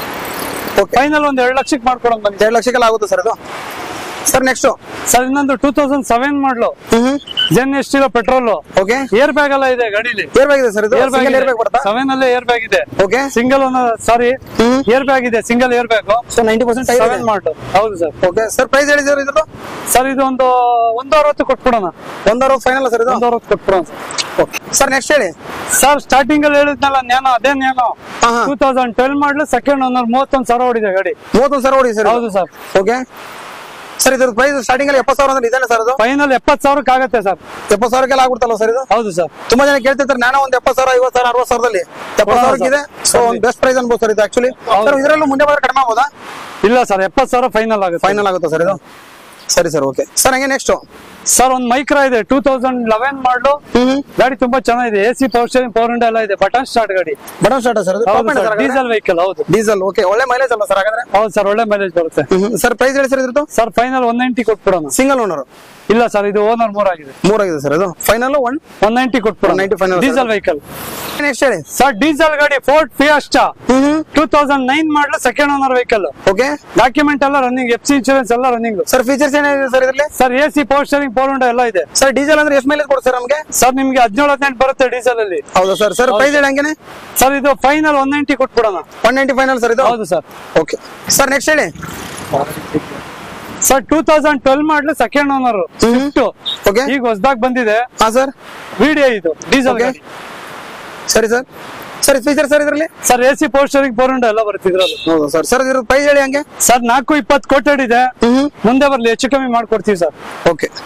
ಓಕೆ ಫೈನಲ್ ಒಂದ್ ಎರಡು ಲಕ್ಷಕ್ಕೆ ಮಾಡ್ಕೊಡೋಣ ಬನ್ನಿ ಎರಡು ಲಕ್ಷಕ್ಕೆಲ್ಲ ಆಗುತ್ತೆ ಸರ್ ಇದು ಸರ್ ನೆಕ್ಸ್ಟ್ ಸರ್ ಇನ್ನೊಂದು two thousand seven model hmm hmm Zen Estilo petrol okay air bag ಎಲ್ಲ ಇದೆ ಗಾಡಿಲಿ ಏರ್ ಬ್ಯಾಗ್ ಇದೆ ಸರ್ ಇದು air bag single air bag ಬರುತ್ತಾ ಸೆವೆನ್ ಅಲ್ಲೇ ಏರ್ ಬ್ಯಾಗ್ ಇದೆ okay single owner sorry hmm air bag ಇದೆ single air bag so ninety percent tyre seven model ಹೌದು ಸರ್ ಓಕೆ ಸರ್ ಪ್ರೈಸ್ ಹೇಳಿ ಸರ್ ಇದ್ರದ್ದು ಸರ್ ಇದು ಒಂದು ಒಂದು ಅರವತ್ತು ಕೊಟ್ಬಿಡೋಣ ಒಂದರ ಫೈನಲ್ ಸರ್ ಇದು ಒಂದು ಅರವತ್ತು ಕೊಟ್ಬಿಡೋಣ ಓಕೆ ಸರ್ ನೆಕ್ಸ್ಟ್ ಹೇಳಿ ಸರ್ ಸ್ಟಾರ್ಟಿಂಗ್ ಅಲ್ಲಿ ಹೇಳಿದ್ನಲ್ಲ ನ್ಯಾನೋ ಅದೇ ನ್ಯಾನೋ ಹಾ, ಹಾ. ಟೂ ತೌಸಂಡ್ ಟ್ವೆಲ್ ಮಾಡಲು ಸೆಕೆಂಡ್ ಓನರ್ ಮೂವತ್ತೊಂದು ಸಾವಿರ ಹೊಡಿದೆ ಗಾಡಿ ಮೂವತ್ತೊಂದು ಸಾವಿರ ಓಡಿ ಸರ್ ಹೌದು ಸರ್ ಓಕೆ ಸರ್ ಇದ್ರ ಪ್ರೈಸ್ ಸ್ಟಾರ್ಟಿಂಗ್ ಅಲ್ಲಿ ಎಪ್ಪತ್ತು ಸಾವಿರ ಅಂದ್ರೆ ಇದೇನೆ ಸರ್ ಇದು ಫೈನಲ್ ಎಪ್ಪತ್ತು ಸಾವಿರಕ್ಕೆ ಆಗುತ್ತೆ ಸರ್ ಎಪ್ಪತ್ತು ಸಾವಿರಕ್ಕೆಲ್ಲ ಆಗ್ಬಿಡ್ತಲ್ಲ ಸರ್ ಇದು ಹೌದು ಸರ್ ತುಂಬಾ ಜನ ಕೇಳ್ತಿರ್ತಾರೆ ನಾನು ಒಂದು ಎಪ್ಪತ್ತು ಸಾವಿರ ಐವತ್ತು ಸಾವಿರ ಅರವತ್ತು ಸಾವಿರದಲ್ಲಿ ಎಪ್ಪತ್ತು ಸಾವಿರಕ್ಕೆ ಇದೆ ಸೊ ಒಂದು ಬೆಸ್ಟ್ ಪ್ರೈಸ್ ಅನ್ಬೋದು ಸರ್ ಇದು ಆಕ್ಚುಲಿ ಸರ್ ಇದರಲ್ಲೂ ಮುಂದೆ ಬಂದ್ರೆ ಕಡಿಮೆ ಆಗ್ಬೋದಾ ಇಲ್ಲ ಸರ್ ಎಪ್ಪತ್ತು ಸಾವಿರ ಫೈನಲ್ ಆಗುತ್ತೆ ಫೈನಲ್ ಆಗುತ್ತಾ ಸರ್ ಇದು ಸರಿ ಸರ್ ಓಕೆ ಸರ್ ಹಂಗೆ ನೆಕ್ಸ್ಟ್ ಸರ್ ಒಂದು ಮೈಕ್ರಾ ಇದೆ ಟೂ ತೌಸಂಡ್ ಲೆವೆನ್ ಮಾಡಲು ಹ್ಮ್ ಗಾಡಿ ತುಂಬಾ ಚೆನ್ನಾಗಿದೆ A C power steering power ಎಲ್ಲ ಇದೆ ಬಟನ್ ಸ್ಟಾರ್ಟ್ ಗಾಡಿ ಬಟನ್ ಸ್ಟಾರ್ಟ್ ಸರ್ ಹೌದು ಸರ್ ಡೀಸೆಲ್ ವೆಹಿಕಲ್ ಹೌದು ಡೀಸೆಲ್ ಓಕೆ ಒಳ್ಳೆ ಮೈಲೇಜ್ ಅಲ್ಲ ಸರ್ ಹಾಗಾದ್ರೆ ಹೌದು ಸರ್ ಒಳ್ಳೆ ಮೈಲೇಜ್ ಬರುತ್ತೆ ಸರ್ ಪ್ರೈಸ್ ಹೇಳಿ ಸರ್ ಇದ್ರದ್ದು ಸರ್ ಫೈನಲ್ ಒನ್ ನೈಂಟಿ ಕೊಟ್ಬಿಡೋಣ ಸಿಂಗಲ್ ಓನರ್ ಇಲ್ಲ ಸರ್ ಇದು ಓನರ್ ಮೂರ್ ಆಗಿದೆ ಮೂರಾಗಿದೆ ಸರ್ ಇದು ಫೈನಲ್ ಒನ್ ಒನ್ ನೈಂಟಿ ಕೊಟ್ಬಿಡೋಣ 190 final, sir. Diesel vehicle next ಹೇಳಿ ಸರ್ ಡೀಸೆಲ್ ಗಾಡಿ ಫೋರ್ಟ್ ಫಿಯಾಸ್ಟಾ ಹ್ಮ್ ಹ್ಮ್ ಟೂ ತೌಸಂಡ್ ನೈನ್ ಮಾಡಲು second owner vehicle okay document ಎಲ್ಲ ರನ್ನಿಂಗ್ ಎಫ್ ಸಿ ಇನ್ಶೂರೆನ್ಸ್ ಎಲ್ಲ ರನ್ನಿಂಗ್ ಸರ್ ಫೀಚರ್ಸ್ ಏನಿದೆ ಸರ್ ಇದರಲ್ಲಿ sir A C power steering power ಎಲ್ಲ ಇದೆ ಸರ್ ಡೀಸೆಲ್ ಅಂದ್ರೆ ಎಷ್ಟು ಮೈಲೇಜ್ ಕೊಡ್ತಾರೆ ನಮಗೆ ಸರ್ ನಿಮ್ಗೆ ಹದಿನೇಳು ಹದಿನೆಂಟು ಬರುತ್ತೆ ಡೀಸೆಲ್ ಅಲ್ಲಿ ಹೌದಾ ಸರ್ ಸರ್ ಪ್ರೈಸ್ ಹೇಳಿ ಹಂಗೇನೆ ಸರ್ ಇದು ಫೈನಲ್ ಒನ್ ನೈಂಟಿ ಕೊಟ್ಬಿಡೋಣ ಒನ್ ನೈಂಟಿ ಫೈನಲ್ ಸರ್ ಇದು ಹೌದು ಸರ್ ಓಕೆ ಸರ್ ನೆಕ್ಸ್ಟ್ ಹೇಳಿ ಸರ್ ಟೂ ತೌಸಂಡ್ ಟ್ವೆಲ್ ಮಾಡಲು ಸೆಕೆಂಡ್ ಓನರ್ ಸ್ವಿಫ್ಟ್ ಓಕೆ ಈಗ ಹೊಸದಾಗಿ ಬಂದಿದೆ ಹಾ ಸರ್ ವಿಡಿಯೋ ಇದು ಡೀಸೆಲ್ Okay. ಗಾಡಿ ಸರಿ ಸರ್ ಸರ್ ಫೀಚರ್ ಸರ್ ಇದರಲ್ಲಿ sir A C power steering power ಎಲ್ಲ ಬರುತ್ತೆ ಇದ್ರಲ್ಲಿ ಹೌದು ಸರ್ ಸರ್ ಇದ್ರ ಪ್ರೈಸ್ ಹೇಳಿ ಹಂಗೆ ಸರ್ ನಾಲ್ಕು ಇಪ್ಪತ್ತು ಕೋಟೆಡ್ ಇದೆ ಹ್ಮ್ ಮುಂದೆ ಬರ್ಲಿ ಹೆಚ್ಚು ಕಮ್ಮಿ ಮಾಡ್ಕೊಡ್ತೀವಿ ಸರ್ ಓಕೆ